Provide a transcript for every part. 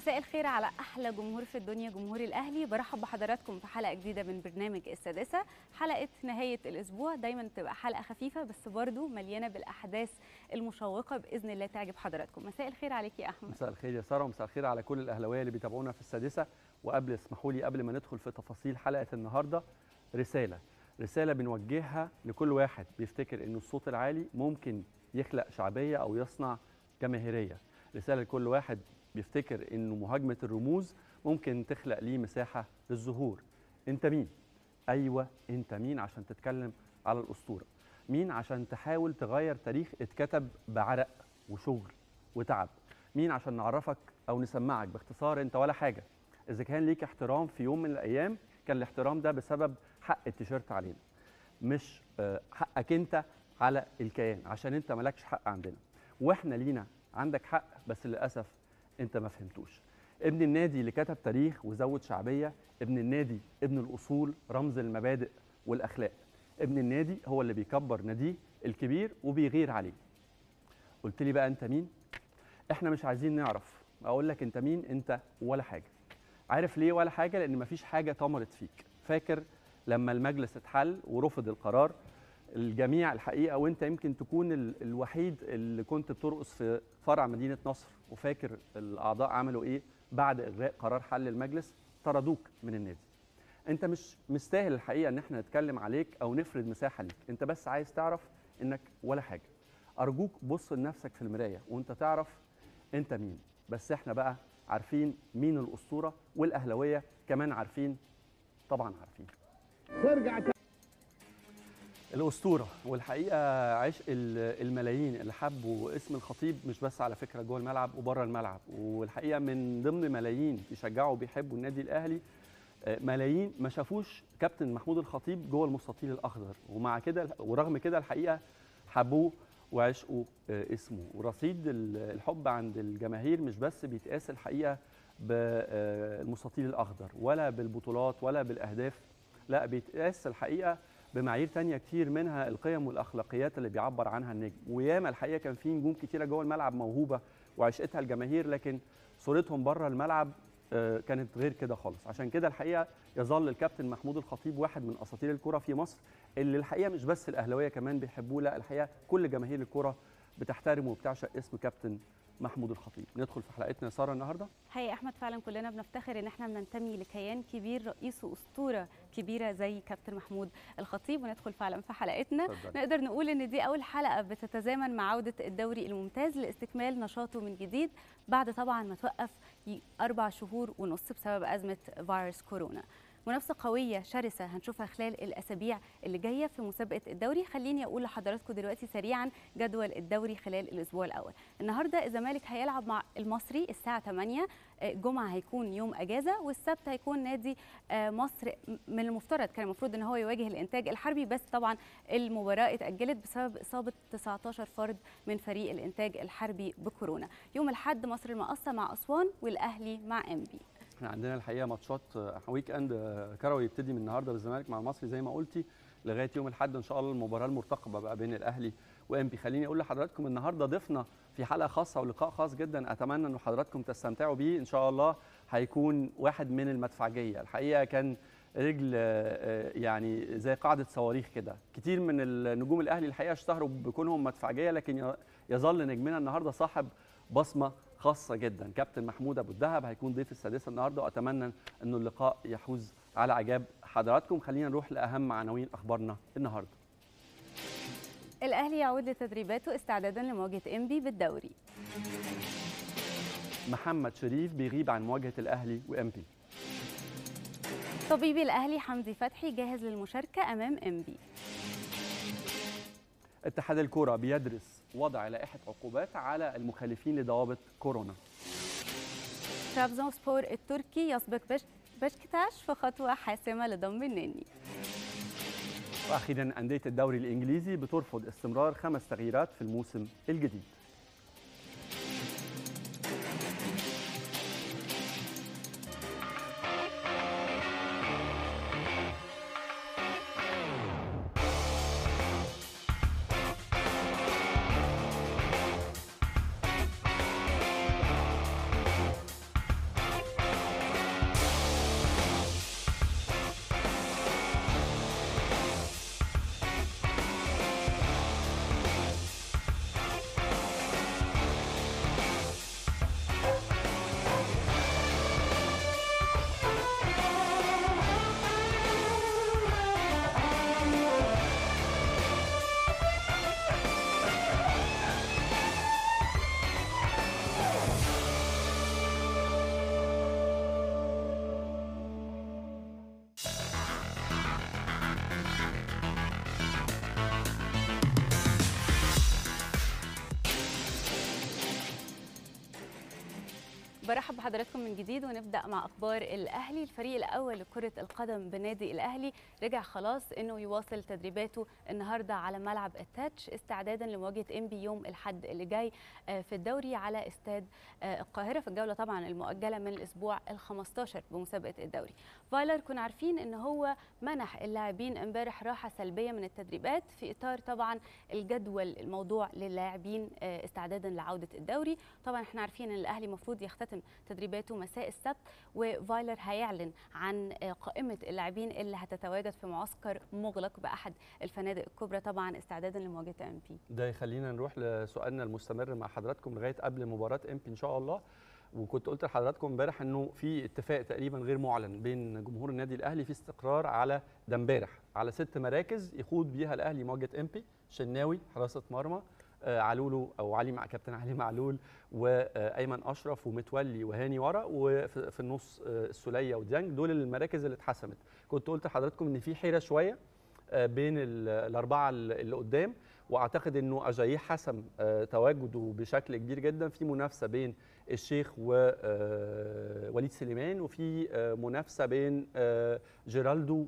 مساء الخير على احلى جمهور في الدنيا جمهور الاهلي برحب بحضراتكم في حلقه جديده من برنامج السادسه حلقه نهايه الاسبوع دايما بتبقى حلقه خفيفه بس برضو مليانه بالاحداث المشوقه باذن الله تعجب حضراتكم مساء الخير عليك يا احمد مساء الخير يا ساره ومساء الخير على كل الاهلاويه اللي بيتابعونا في السادسه وقبل اسمحوا لي قبل ما ندخل في تفاصيل حلقه النهارده رساله رساله بنوجهها لكل واحد بيفتكر انه الصوت العالي ممكن يخلق شعبيه او يصنع جماهيريه رساله لكل واحد بيفتكر انه مهاجمه الرموز ممكن تخلق ليه مساحه للظهور انت مين ايوه انت مين عشان تتكلم على الاسطوره مين عشان تحاول تغير تاريخ اتكتب بعرق وشغل وتعب مين عشان نعرفك او نسمعك باختصار انت ولا حاجه اذا كان ليك احترام في يوم من الايام كان الاحترام ده بسبب حق التيشيرت علينا مش آه، حقك انت على الكيان عشان انت مالكش حق عندنا واحنا لينا عندك حق بس للاسف انت ما فهمتوش ابن النادي اللي كتب تاريخ وزود شعبيه ابن النادي ابن الاصول رمز المبادئ والاخلاق ابن النادي هو اللي بيكبر ناديه الكبير وبيغير عليه قلت لي بقى انت مين احنا مش عايزين نعرف اقول لك انت مين انت ولا حاجه عارف ليه ولا حاجه لان مفيش حاجه طمرت فيك فاكر لما المجلس اتحل ورفض القرار الجميع الحقيقه وانت يمكن تكون ال- الوحيد اللي كنت بترقص في فرع مدينه نصر وفاكر الاعضاء عملوا ايه بعد الغاء قرار حل المجلس طردوك من النادي انت مش مستاهل الحقيقه ان احنا نتكلم عليك او نفرد مساحه ليك انت بس عايز تعرف انك ولا حاجه ارجوك بص لنفسك في المرايه وانت تعرف انت مين بس احنا بقى عارفين مين الاسطوره والاهلاويه كمان عارفين طبعا عارفين ترجع الاسطوره والحقيقه عشق ال- الملايين اللي حبوا اسم الخطيب مش بس على فكره جوه الملعب وبره الملعب والحقيقه من ضمن ملايين بيشجعوا وبيحبوا النادي الاهلي آه، ملايين ما شافوش كابتن محمود الخطيب جوه المستطيل الاخضر ومع كده ورغم كده الحقيقه حبوه وعشقوا آه، اسمه ورصيد ال- الحب عند الجماهير مش بس بيتقاس الحقيقه بالمستطيل الاخضر ولا بالبطولات ولا بالاهداف لا بيتقاس الحقيقه بمعايير تانية كتير منها القيم والاخلاقيات اللي بيعبر عنها النجم وياما الحقيقه كان في نجوم كتيره جوه الملعب موهوبه وعشقتها الجماهير لكن صورتهم بره الملعب آه، كانت غير كده خالص عشان كده الحقيقه يظل الكابتن محمود الخطيب واحد من اساطير الكره في مصر اللي الحقيقه مش بس الاهلاويه كمان بيحبوه لا الحقيقه كل جماهير الكره بتحترم وبتعشق اسم كابتن محمود الخطيب ندخل في حلقتنا يا ساره النهارده هي احمد فعلا كلنا بنفتخر ان احنا بننتمي لكيان كبير رئيس اسطوره كبيره زي كابتن محمود الخطيب وندخل فعلا في حلقتنا اتفضلي. نقدر نقول ان دي اول حلقه بتتزامن مع عوده الدوري الممتاز لاستكمال نشاطه من جديد بعد طبعا ما توقف ي- اربع شهور ونص بسبب ازمه فيروس كورونا منافسه قويه شرسه هنشوفها خلال الاسابيع اللي جايه في مسابقه الدوري خليني اقول لحضراتكم دلوقتي سريعا جدول الدوري خلال الاسبوع الاول النهارده الزمالك هيلعب مع المصري الساعه 8 آه، الجمعه هيكون يوم اجازه والسبت هيكون نادي آه، مصر م- من المفترض كان المفروض ان هو يواجه الانتاج الحربي بس طبعا المباراه اتاجلت بسبب اصابه 19 فرد من فريق الانتاج الحربي بكورونا يوم الاحد مصر المقصه مع اسوان والاهلي مع انبي احنا عندنا الحقيقه ماتشات آه، ويك اند آه، كروي يبتدي من النهارده بالزمالك مع المصري زي ما قلتي لغايه يوم الاحد ان شاء الله المباراه المرتقبه بقى بين الاهلي وامبي خليني اقول لحضراتكم النهارده ضفنا في حلقه خاصه ولقاء خاص جدا اتمنى ان حضراتكم تستمتعوا بيه ان شاء الله هيكون واحد من المدفعجيه الحقيقه كان رجل آه، آه، يعني زي قاعده صواريخ كده كتير من النجوم الاهلي الحقيقه اشتهروا بكونهم مدفعجيه لكن ي- يظل نجمنا النهارده صاحب بصمه خاصه جدا كابتن محمود ابو الدهب هيكون ضيف السادسه النهارده واتمنى انه اللقاء يحوز على اعجاب حضراتكم خلينا نروح لاهم عناوين اخبارنا النهارده الاهلي يعود لتدريباته استعدادا لمواجهه انبي بالدوري محمد شريف بيغيب عن مواجهه الاهلي وامبي طبيب الاهلي حمدي فتحي جاهز للمشاركه امام انبي اتحاد الكره بيدرس وضع لائحه عقوبات على المخالفين لضوابط كورونا ترابزون سبور التركي يسبق بش بشكتاش في خطوه حاسمه لضم النني واخيرا انديه الدوري الانجليزي بترفض استمرار خمس تغييرات في الموسم الجديد برحب بحضراتكم من جديد ونبدا مع اخبار الاهلي الفريق الاول لكره القدم بنادي الاهلي رجع خلاص انه يواصل تدريباته النهارده على ملعب التاتش استعدادا لمواجهه انبي يوم الاحد اللي جاي في الدوري على استاد القاهره في الجوله طبعا المؤجله من الاسبوع ال15 بمسابقه الدوري فايلر كنا عارفين ان هو منح اللاعبين امبارح راحه سلبيه من التدريبات في اطار طبعا الجدول الموضوع للاعبين استعدادا لعوده الدوري طبعا احنا عارفين ان الاهلي المفروض يختتم تدريباته مساء السبت وفايلر هيعلن عن قائمه اللاعبين اللي هتتواجد في معسكر مغلق باحد الفنادق الكبرى طبعا استعدادا لمواجهه ام بي ده يخلينا نروح لسؤالنا المستمر مع حضراتكم لغايه قبل مباراه ام بي ان شاء الله وكنت قلت لحضراتكم امبارح انه في اتفاق تقريبا غير معلن بين جمهور النادي الاهلي في استقرار على ده امبارح على ست مراكز يخوض بيها الاهلي مواجهه امبي شناوي حراسه مرمى آه علولو او علي مع كابتن علي معلول وايمن اشرف ومتولي وهاني ورا وفي النص آه السوليه وديانج دول المراكز اللي اتحسمت كنت قلت لحضراتكم ان في حيره شويه آه بين الاربعه اللي قدام واعتقد انه اجاييه حسم تواجده بشكل كبير جدا في منافسه بين الشيخ ووليد سليمان وفي منافسه بين جيرالدو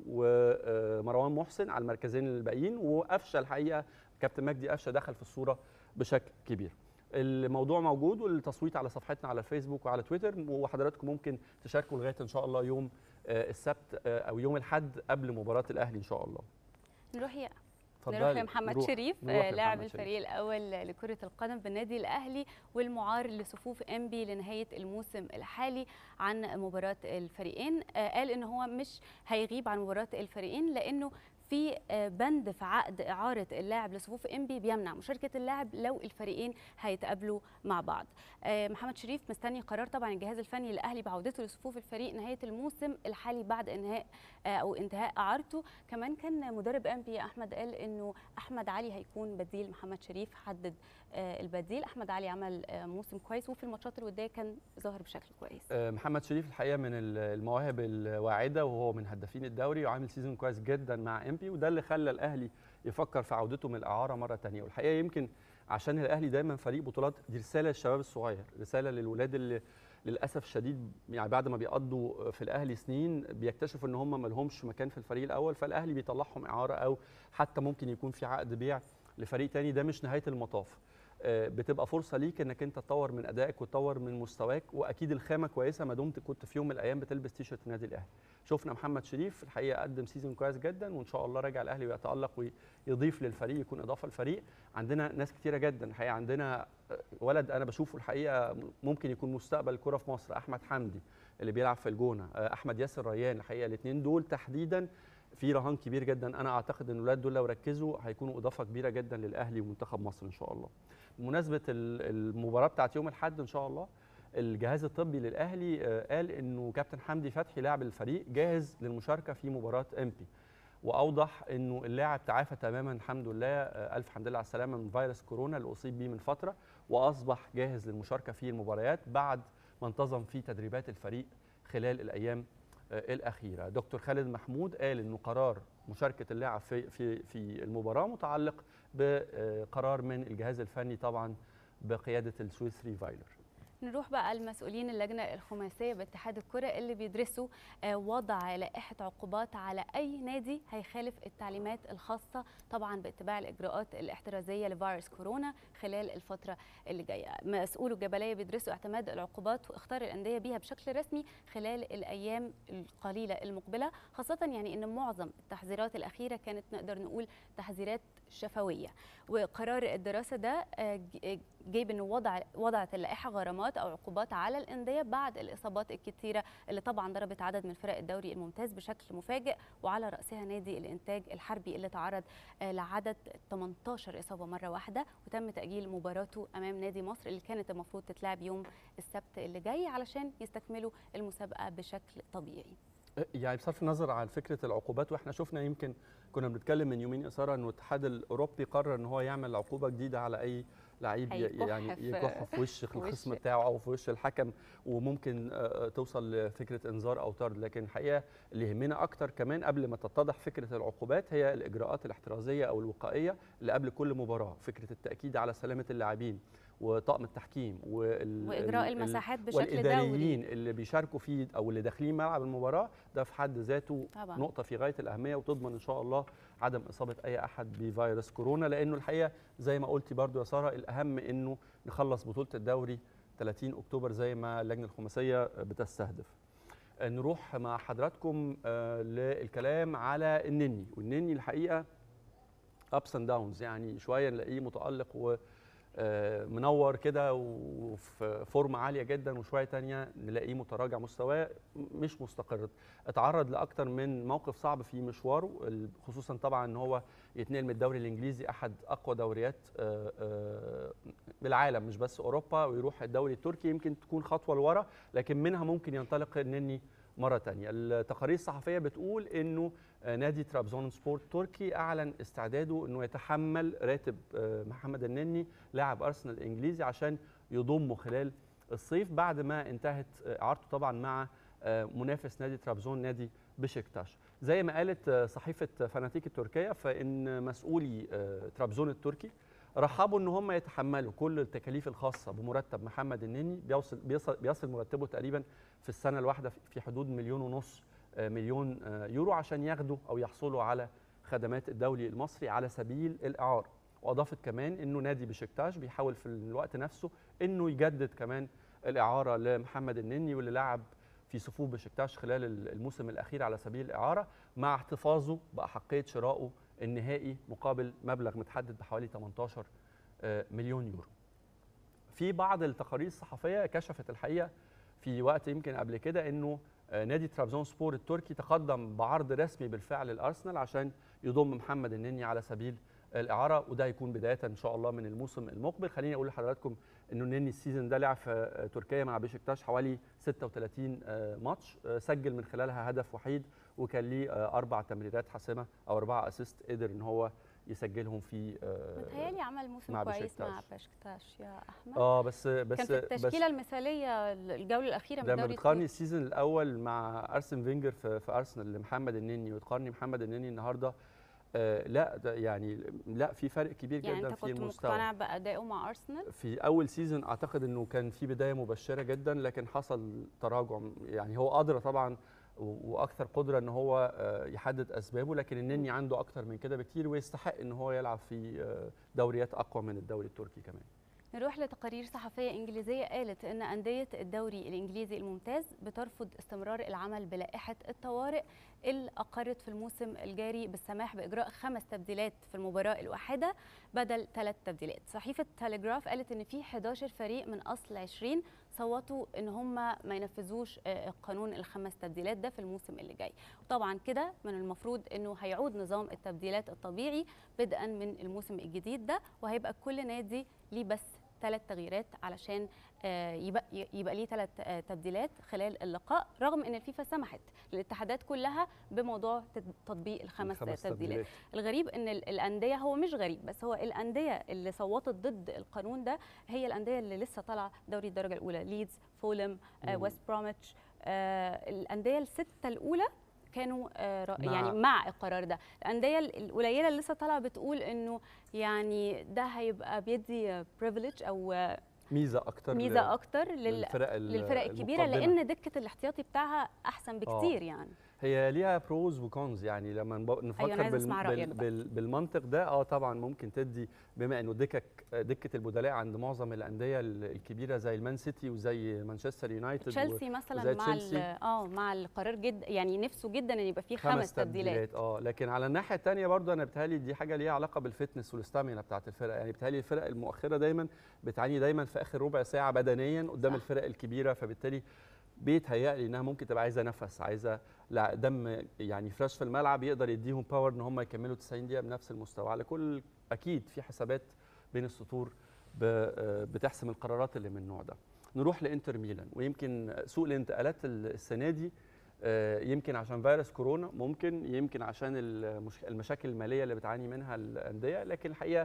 ومروان محسن على المركزين الباقيين وقفشه الحقيقه كابتن مجدي قفشه دخل في الصوره بشكل كبير الموضوع موجود والتصويت على صفحتنا على الفيسبوك وعلى تويتر وحضراتكم ممكن تشاركوا لغايه ان شاء الله يوم السبت او يوم الاحد قبل مباراه الاهلي ان شاء الله نروح يا نروح لمحمد نروح شريف نروح لاعب الفريق الاول لكره القدم بالنادي الاهلي والمعار لصفوف انبي لنهايه الموسم الحالي عن مباراه الفريقين قال ان هو مش هيغيب عن مباراه الفريقين لانه في بند في عقد إعارة اللاعب لصفوف إنبي بيمنع مشاركة اللاعب لو الفريقين هيتقابلوا مع بعض محمد شريف مستني قرار طبعا الجهاز الفني للأهلي بعودته لصفوف الفريق نهاية الموسم الحالي بعد انهاء أو انتهاء إعارته كمان كان مدرب إنبي أحمد قال إنه أحمد علي هيكون بديل محمد شريف حدد البديل أحمد علي عمل موسم كويس وفي الماتشات الودية كان ظاهر بشكل كويس محمد شريف الحقيقة من المواهب الواعدة وهو من هدافين الدوري وعامل سيزون كويس جدا مع إنبي وده اللي خلى الاهلي يفكر في عودته من الاعاره مره ثانيه والحقيقه يمكن عشان الاهلي دايما فريق بطولات دي رساله للشباب الصغير رساله للولاد اللي للاسف الشديد يعني بعد ما بيقضوا في الاهلي سنين بيكتشفوا ان هم ما لهمش مكان في الفريق الاول فالاهلي بيطلعهم اعاره او حتى ممكن يكون في عقد بيع لفريق تاني ده مش نهايه المطاف بتبقى فرصه ليك انك انت تطور من ادائك وتطور من مستواك واكيد الخامه كويسه ما دمت كنت في يوم من الايام بتلبس تيشرت النادي الاهلي شفنا محمد شريف الحقيقه قدم سيزون كويس جدا وان شاء الله راجع الاهلي ويتالق ويضيف للفريق يكون اضافه للفريق عندنا ناس كتيره جدا الحقيقه عندنا ولد انا بشوفه الحقيقه ممكن يكون مستقبل الكره في مصر احمد حمدي اللي بيلعب في الجونه احمد ياسر ريان الحقيقه الاثنين دول تحديدا في رهان كبير جدا انا اعتقد ان الاولاد دول لو ركزوا هيكونوا اضافه كبيره جدا للاهلي ومنتخب مصر ان شاء الله بمناسبه المباراه بتاعت يوم الاحد ان شاء الله الجهاز الطبي للاهلي قال انه كابتن حمدي فتحي لاعب الفريق جاهز للمشاركه في مباراه امبي واوضح انه اللاعب تعافى تماما الحمد لله الف حمد لله على السلامه من فيروس كورونا اللي اصيب بيه من فتره واصبح جاهز للمشاركه في المباريات بعد ما انتظم في تدريبات الفريق خلال الايام الاخيره دكتور خالد محمود قال انه قرار مشاركه اللاعب في في في المباراه متعلق بقرار من الجهاز الفني طبعا بقياده السويسري فايلر نروح بقى المسؤولين اللجنة الخماسية باتحاد الكرة اللي بيدرسوا وضع لائحة عقوبات على أي نادي هيخالف التعليمات الخاصة طبعا باتباع الإجراءات الاحترازية لفيروس كورونا خلال الفترة اللي جاية مسؤولو الجبلية بيدرسوا اعتماد العقوبات واختار الأندية بيها بشكل رسمي خلال الأيام القليلة المقبلة خاصة يعني أن معظم التحذيرات الأخيرة كانت نقدر نقول تحذيرات شفوية وقرار الدراسة ده جايب أنه وضع وضعت اللائحة غرامات او عقوبات على الانديه بعد الاصابات الكثيره اللي طبعا ضربت عدد من فرق الدوري الممتاز بشكل مفاجئ وعلى راسها نادي الانتاج الحربي اللي تعرض لعدد 18 اصابه مره واحده وتم تاجيل مباراته امام نادي مصر اللي كانت المفروض تتلعب يوم السبت اللي جاي علشان يستكملوا المسابقه بشكل طبيعي يعني بصرف النظر عن فكره العقوبات واحنا شفنا يمكن كنا بنتكلم من يومين اثاره انه الاتحاد الاوروبي قرر ان هو يعمل عقوبه جديده على اي لعيب ي- هيكح يعني في- يكح في وش في الخصم وش. بتاعه او في وش الحكم وممكن آه، توصل لفكره انذار او طرد لكن الحقيقه اللي يهمنا اكتر كمان قبل ما تتضح فكره العقوبات هي الاجراءات الاحترازيه او الوقائيه اللي قبل كل مباراه فكره التاكيد على سلامه اللاعبين وطاقم التحكيم وال واجراء ال- ال- المساحات بشكل والاداريين دوري اللي بيشاركوا فيه او اللي داخلين ملعب المباراه ده في حد ذاته طبعا نقطه في غايه الاهميه وتضمن ان شاء الله عدم اصابه اي احد بفيروس كورونا لانه الحقيقه زي ما قلتي برضو يا ساره الاهم انه نخلص بطوله الدوري 30 اكتوبر زي ما اللجنه الخماسيه بتستهدف نروح مع حضراتكم آه، للكلام على النني والنني الحقيقه ابس اند داونز يعني شويه نلاقيه متالق و آه، منور كده وفي فورمه عاليه جدا وشويه تانية نلاقيه متراجع مستواه مش مستقر اتعرض لاكتر من موقف صعب في مشواره ال- خصوصا طبعا ان هو يتنقل من الدوري الانجليزي احد اقوى دوريات آه، آه، بالعالم مش بس اوروبا ويروح الدوري التركي يمكن تكون خطوه لورا لكن منها ممكن ينطلق النني مره تانية التقارير الصحفيه بتقول انه آه، نادي ترابزون سبورت تركي اعلن استعداده انه يتحمل راتب آه، محمد النني لاعب ارسنال الانجليزي عشان يضمه خلال الصيف بعد ما انتهت آه، اعارته طبعا مع آه، منافس نادي ترابزون نادي بشكتاش زي ما قالت آه، صحيفه فاناتيك التركيه فان مسؤولي آه، ترابزون التركي رحبوا ان هم يتحملوا كل التكاليف الخاصه بمرتب محمد النني بيوصل بيصل, بيصل مرتبه تقريبا في السنه الواحده في- في حدود مليون ونص آه، مليون آه، يورو عشان ياخدوا او يحصلوا على خدمات الدولي المصري على سبيل الاعاره واضافت كمان انه نادي بشكتاش بيحاول في الوقت نفسه انه يجدد كمان الاعاره لمحمد النني واللي لعب في صفوف بشكتاش خلال الموسم الاخير على سبيل الاعاره مع احتفاظه باحقيه شرائه النهائي مقابل مبلغ متحدد بحوالي 18 آه، مليون يورو. في بعض التقارير الصحفيه كشفت الحقيقه في وقت يمكن قبل كده انه آه، نادي ترابزون سبور التركي تقدم بعرض رسمي بالفعل للارسنال عشان يضم محمد النني على سبيل الاعاره وده هيكون بدايه ان شاء الله من الموسم المقبل خليني اقول لحضراتكم انه النني السيزون ده لعب في آه، تركيا مع بشكتاش حوالي 36 آه، ماتش آه، سجل من خلالها هدف وحيد وكان ليه آه، اربع تمريرات حاسمه او اربعه اسيست قدر ان هو يسجلهم في آه، متهيألي عمل موسم مع كويس مع بشكتاش. بشكتاش يا احمد اه بس بس كان في التشكيله بس المثاليه الجوله الاخيره من لما الدوري بتقارني التركي. السيزون الاول مع ارسن فينجر في, في ارسنال لمحمد النني وتقارني محمد النني النهارده آه لا ده يعني لا في فرق كبير يعني جدا انت في كنت المستوى مقتنع بادائه مع ارسنال في اول سيزون اعتقد انه كان في بدايه مبشره جدا لكن حصل تراجع يعني هو قادر طبعا و- واكثر قدره ان هو آه، يحدد اسبابه لكن النني عنده اكتر من كده بكتير ويستحق ان هو يلعب في آه، دوريات اقوى من الدوري التركي كمان نروح لتقارير صحفية إنجليزية قالت أن أندية الدوري الإنجليزي الممتاز بترفض استمرار العمل بلائحة الطوارئ اللي أقرت في الموسم الجاري بالسماح بإجراء خمس تبديلات في المباراة الواحدة بدل ثلاث تبديلات صحيفة تليجراف قالت أن في 11 فريق من أصل 20 صوتوا أن هم ما ينفذوش آه، قانون الخمس تبديلات ده في الموسم اللي جاي وطبعا كده من المفروض أنه هيعود نظام التبديلات الطبيعي بدءا من الموسم الجديد ده وهيبقى كل نادي ليه بس ثلاث تغييرات علشان آه، يبقى يبقى ليه ثلاث تبديلات خلال اللقاء رغم ان الفيفا سمحت للاتحادات كلها بموضوع تد- تطبيق الخمس, الخمس تبديلات الغريب ان ال- الانديه هو مش غريب بس هو الانديه اللي صوتت ضد القانون ده هي الانديه اللي لسه طالعه دوري الدرجه الاولى ليدز فولم آه، مم. ويست بروميتش آه، الانديه السته الاولى كانوا آه، را- مع- يعني مع القرار ده الانديه ال- القليله اللي لسه طالعه بتقول انه يعني ده هيبقى بيدي بريفليج او آه، ميزه اكتر ميزه اكتر لل للفرق ال- للفرق الكبيره المقدمة. لان دكه الاحتياطي بتاعها احسن بكتير يعني هي ليها بروز وكونز يعني لما نب- نفكر أنا عايزة أسمع رأيك بال... بقى. بال... بالمنطق ده اه طبعا ممكن تدي بما انه دكك دكه البدلاء عند معظم الانديه ال- الكبيره زي المان سيتي وزي مانشستر يونايتد و- تشيلسي مثلا وزي مع تشيلسي. ال- اه مع القرار جدا يعني نفسه جدا ان يبقى فيه خمس, تبديلات اه لكن على الناحيه الثانيه برضه انا بتهيألي دي حاجه ليها علاقه بالفتنس والاستامينا بتاعت الفرق يعني بتهيألي الفرق المؤخره دايما بتعاني دايما في اخر ربع ساعه بدنيا قدام صح. الفرق الكبيره فبالتالي بيتهيألي انها ممكن تبقى عايزه نفس عايزه لا دم يعني فريش في الملعب يقدر يديهم باور ان هم يكملوا 90 دقيقه بنفس المستوى على كل اكيد في حسابات بين السطور ب- آه، بتحسم القرارات اللي من النوع ده نروح لانتر ميلان ويمكن سوق الانتقالات ال- السنه دي آه، يمكن عشان فيروس كورونا ممكن يمكن عشان المش- المشاكل الماليه اللي بتعاني منها الانديه لكن الحقيقه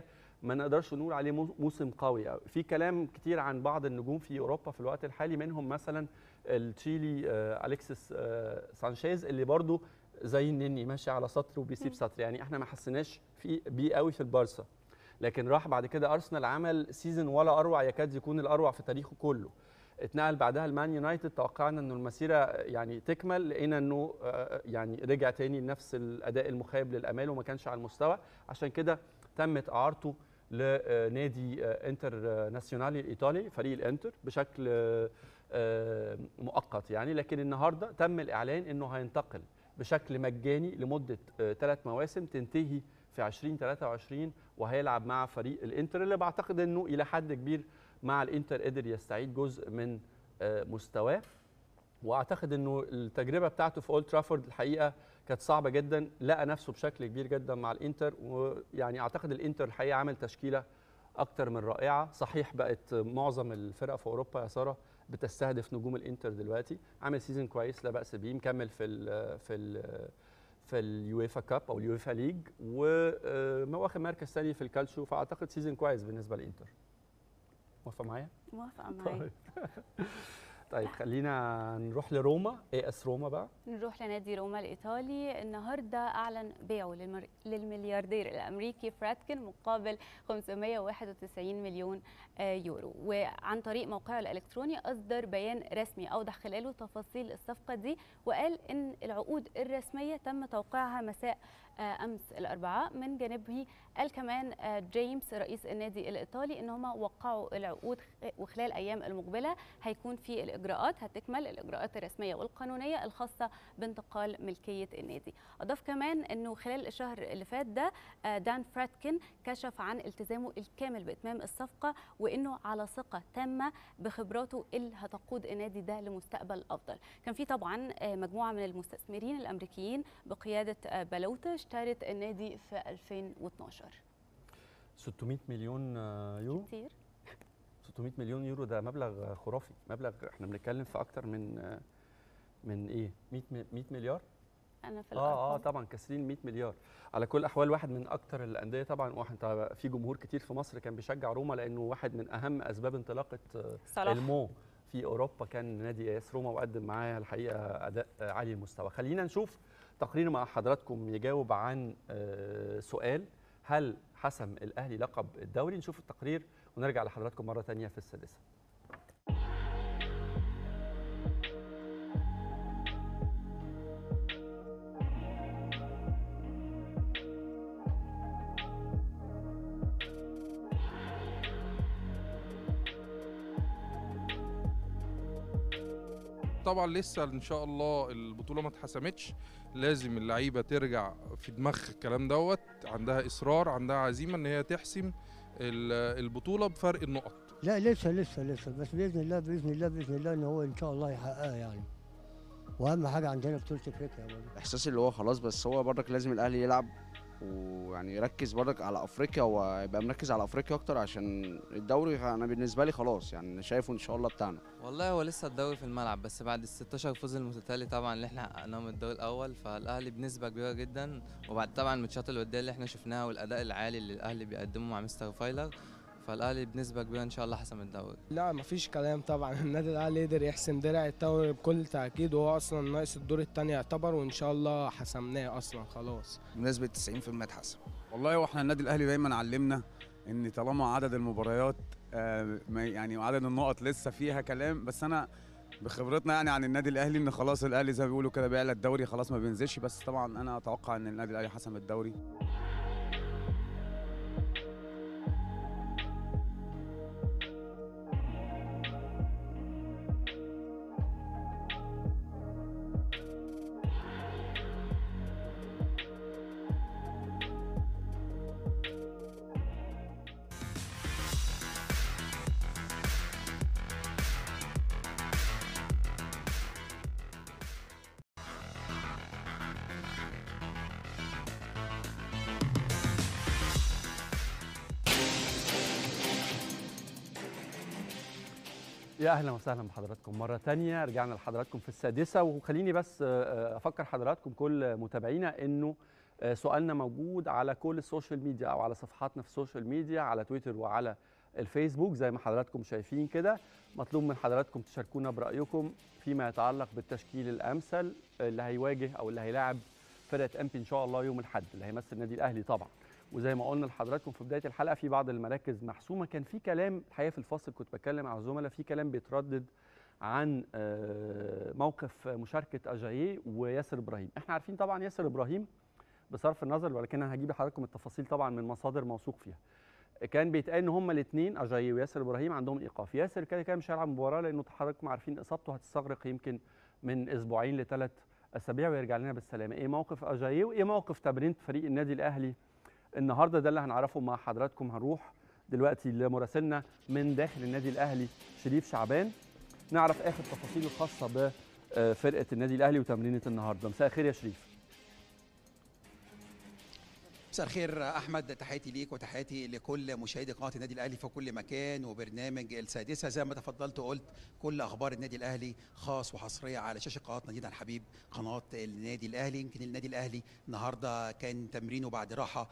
ما نقدرش نقول عليه مو- موسم قوي أوي. في كلام كتير عن بعض النجوم في اوروبا في الوقت الحالي منهم مثلا التشيلي آه، اليكسيس آه، سانشيز اللي برضو زي النني ماشي على سطر وبيسيب سطر يعني احنا ما حسيناش في بيه قوي في البارسا لكن راح بعد كده ارسنال عمل سيزون ولا اروع يكاد يكون الاروع في تاريخه كله اتنقل بعدها المان يونايتد توقعنا انه المسيره يعني تكمل لقينا انه آه، يعني رجع تاني لنفس الاداء المخيب للامال وما كانش على المستوى عشان كده تمت اعارته لنادي آه، انتر آه، ناسيونالي الايطالي فريق الانتر بشكل آه، آه، مؤقت يعني لكن النهارده تم الاعلان انه هينتقل بشكل مجاني لمده ثلاث مواسم تنتهي في 2023 وهيلعب مع فريق الانتر اللي بعتقد انه الى حد كبير مع الانتر قدر يستعيد جزء من آه، مستواه واعتقد انه التجربه بتاعته في اولد ترافورد الحقيقه كانت صعبه جدا لقى نفسه بشكل كبير جدا مع الانتر ويعني اعتقد الانتر الحقيقه عمل تشكيله اكتر من رائعه صحيح بقت معظم الفرق في اوروبا يا ساره بتستهدف نجوم الانتر دلوقتي عامل سيزون كويس لا باس بيه مكمل في ال في ال في اليويفا كاب او اليويفا ليج وواخد مركز ثاني في الكالشيو فاعتقد سيزون كويس بالنسبه للانتر موافقه معايا موافقه معاك طيب طيب خلينا نروح لروما اي اس روما بقى نروح لنادي روما الإيطالي النهاردة أعلن بيعه للمر... للملياردير الأمريكي فراتكن مقابل 591 مليون آه، يورو وعن طريق موقعه الإلكتروني أصدر بيان رسمي أوضح خلاله تفاصيل الصفقة دي وقال إن العقود الرسمية تم توقيعها مساء آه، أمس الأربعاء من جانبه قال كمان آه، جيمس رئيس النادي الإيطالي إن هم وقعوا العقود خ- وخلال الأيام المقبلة هيكون في الإجراءات هتكمل الإجراءات الرسمية والقانونية الخاصة بانتقال ملكية النادي أضاف كمان أنه خلال الشهر اللي فات ده آه، دان فراتكن كشف عن التزامه الكامل بإتمام الصفقة وأنه على ثقة تامة بخبراته اللي هتقود النادي ده لمستقبل أفضل كان في طبعا آه، مجموعة من المستثمرين الأمريكيين بقيادة آه، بالوتا اشترت النادي في 2012 600 مليون آه، يورو كتير 600 مليون يورو ده مبلغ خرافي مبلغ احنا بنتكلم في اكتر من آه، من ايه 100 م- 100 مليار أنا في اه اه الأرقام طبعا كاسرين 100 مليار على كل الاحوال واحد من اكتر الانديه طبعا واحد طبعاً في جمهور كتير في مصر كان بيشجع روما لانه واحد من اهم اسباب انطلاقه آه، صلاح المو في اوروبا كان نادي اس روما وقدم معاه الحقيقه اداء آه، عالي المستوى خلينا نشوف تقرير مع حضراتكم يجاوب عن آه، سؤال هل حسم الاهلي لقب الدوري نشوف التقرير ونرجع لحضراتكم مره تانية في السادسه طبعا لسه ان شاء الله البطوله ما اتحسمتش لازم اللعيبه ترجع في دماغها الكلام دوت عندها اصرار عندها عزيمه ان هي تحسم ال- البطوله بفرق النقط لا لسه لسه لسه بس باذن الله باذن الله باذن الله ان هو ان شاء الله يحققها يعني واهم حاجه عندنا بطوله افريقيا برضه احساس اللي هو خلاص بس هو برضك لازم الاهلي يلعب ويعني يركز برضك على افريقيا ويبقى مركز على افريقيا اكتر عشان الدوري انا بالنسبه لي خلاص يعني أنا شايفه ان شاء الله بتاعنا والله هو لسه الدوري في الملعب بس بعد ال 16 فوز المتتالي طبعا اللي احنا حققناه من الدور الاول فالاهلي بنسبه كبيره جدا وبعد طبعا الماتشات الوديه اللي احنا شفناها والاداء العالي اللي الاهلي بيقدمه مع مستر فايلر فالاهلي بنسبه كبيره ان شاء الله حسم الدوري لا مفيش كلام طبعا النادي الاهلي قدر يحسم درع الدوري بكل تاكيد وهو اصلا ناقص الدور الثاني يعتبر وان شاء الله حسمناه اصلا خلاص بنسبه 90% اتحسن والله واحنا النادي الاهلي دايما علمنا ان طالما عدد المباريات آه، ما- يعني وعدد النقط لسه فيها كلام بس انا بخبرتنا يعني عن النادي الاهلي ان خلاص الاهلي زي ما بيقولوا كده بيعلى الدوري خلاص ما بينزلش بس طبعا انا اتوقع ان النادي الاهلي حسم الدوري يا اهلا وسهلا بحضراتكم مره تانية رجعنا لحضراتكم في السادسه وخليني بس آه، افكر حضراتكم كل متابعينا انه آه، سؤالنا موجود على كل السوشيال ميديا او على صفحاتنا في السوشيال ميديا على تويتر وعلى الفيسبوك زي ما حضراتكم شايفين كده مطلوب من حضراتكم تشاركونا برايكم فيما يتعلق بالتشكيل الامثل اللي هيواجه او اللي هيلاعب فرقه امبي ان شاء الله يوم الاحد اللي هيمثل النادي الاهلي طبعا وزي ما قلنا لحضراتكم في بدايه الحلقه في بعض المراكز محسومه كان في كلام الحقيقه في الفاصل كنت بتكلم مع الزملاء في كلام بيتردد عن آه، موقف مشاركه اجاييه وياسر ابراهيم احنا عارفين طبعا ياسر ابراهيم بصرف النظر ولكن انا هجيب لحضراتكم التفاصيل طبعا من مصادر موثوق فيها كان بيتقال ان هما الاثنين اجاييه وياسر ابراهيم عندهم ايقاف ياسر كده كده مش هيلعب مباراه لانه حضراتكم عارفين اصابته هتستغرق يمكن من اسبوعين لثلاث اسابيع ويرجع لنا بالسلامه ايه موقف اجاييه وايه موقف تمرين فريق النادي الاهلي النهارده ده اللي هنعرفه مع حضراتكم هنروح دلوقتي لمراسلنا من داخل النادي الاهلي شريف شعبان نعرف اخر التفاصيل الخاصه بفرقه النادي الاهلي وتمرينه النهارده مساء الخير يا شريف مساء الخير احمد تحياتي ليك وتحياتي لكل مشاهدي قناه النادي الاهلي في كل مكان وبرنامج السادسه زي ما تفضلت وقلت كل اخبار النادي الاهلي خاص وحصريه على شاشه قناه نادينا الحبيب قناه النادي الاهلي يمكن النادي الاهلي النهارده كان تمرينه بعد راحه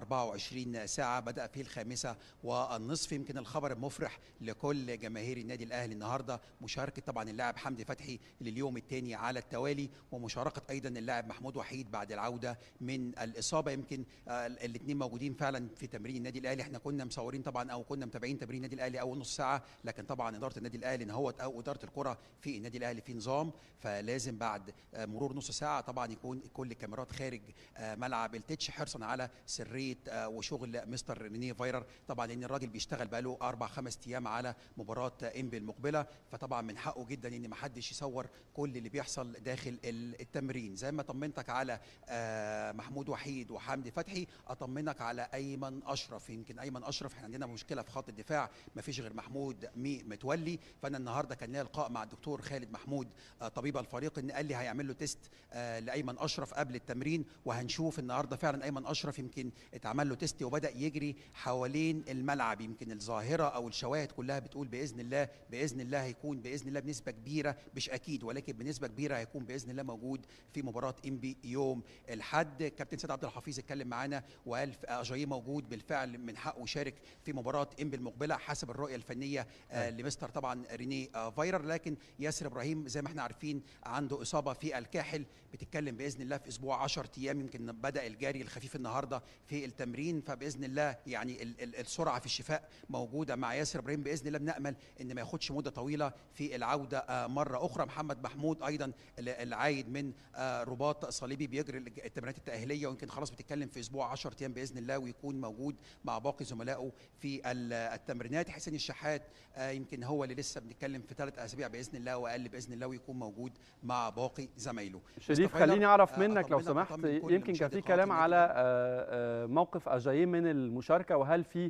24 ساعه بدا في الخامسه والنصف يمكن الخبر المفرح لكل جماهير النادي الاهلي النهارده مشاركه طبعا اللاعب حمدي فتحي لليوم الثاني على التوالي ومشاركه ايضا اللاعب محمود وحيد بعد العوده من الاصابه يمكن الاثنين موجودين فعلا في تمرين النادي الاهلي احنا كنا مصورين طبعا او كنا متابعين تمرين النادي الاهلي اول نص ساعه لكن طبعا اداره النادي الاهلي نهوت او اداره الكره في النادي الاهلي في نظام فلازم بعد آه، مرور نص ساعه طبعا يكون كل الكاميرات خارج آه، ملعب التتش حرصا على سريه آه، وشغل مستر رينيه فايرر طبعا لان الراجل بيشتغل بقاله اربع خمس ايام على مباراه انبي المقبله فطبعا من حقه جدا ان ما حدش يصور كل اللي بيحصل داخل ال- التمرين زي ما طمنتك على آه، محمود وحيد وحمدي فتحي اطمنك على ايمن اشرف يمكن ايمن اشرف احنا عندنا مشكله في خط الدفاع ما فيش غير محمود مي متولي فانا النهارده كان ليا لقاء مع الدكتور خالد محمود آه، طبيب الفريق ان قال لي هيعمل له تيست آه، لايمن اشرف قبل التمرين وهنشوف النهارده فعلا ايمن اشرف يمكن اتعمل له تيست وبدا يجري حوالين الملعب يمكن الظاهره او الشواهد كلها بتقول باذن الله باذن الله هيكون باذن الله بنسبه كبيره مش اكيد ولكن بنسبه كبيره هيكون باذن الله موجود في مباراه انبي يوم الحد كابتن سيد عبد الحفيظ اتكلم معانا وقال ف- اجاييه موجود بالفعل من حقه يشارك في مباراه انبي المقبله حسب الرؤيه الفنيه آه لمستر طبعا ريني آه فايرر لكن ياسر ابراهيم زي ما احنا عارفين عنده اصابه في الكاحل بتتكلم باذن الله في اسبوع 10 ايام يمكن بدا الجري الخفيف النهارده في التمرين فباذن الله يعني ال- ال- السرعه في الشفاء موجوده مع ياسر ابراهيم باذن الله بنامل ان ما ياخدش مده طويله في العوده آه مره اخرى محمد محمود ايضا ال- العايد من آه رباط صليبي بيجري الج- التمرينات التاهيليه ويمكن خلاص بتتكلم في اسبوع 10 ايام باذن الله ويكون موجود مع باقي زملائه في ال- التمرينات حسين الشحات آه يمكن هو اللي لسه بنتكلم في ثلاث اسابيع باذن الله واقل باذن الله ويكون موجود مع باقي زمايله شريف مستر فايلر، خليني اعرف آه، منك لو أطمنك سمحت وأطمن كل يمكن كان مشاهدي في قناة كلام النادي على آه، آه، موقف اجاييه من المشاركه وهل في آه،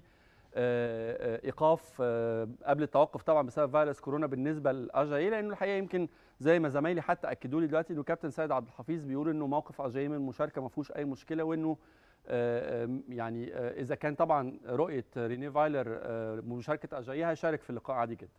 آه، ايقاف آه، قبل التوقف طبعا بسبب فيروس كورونا بالنسبه لاجاييه لانه الحقيقه يمكن زي ما زمايلي حتى اكدوا لي دلوقتي انه كابتن سيد عبد الحفيظ بيقول انه موقف اجاييه من المشاركه ما فيهوش اي مشكله وانه آه، آه، يعني آه، اذا كان طبعا رؤيه ريني فايلر آه، مشاركه اجاييه هيشارك في اللقاء عادي جدا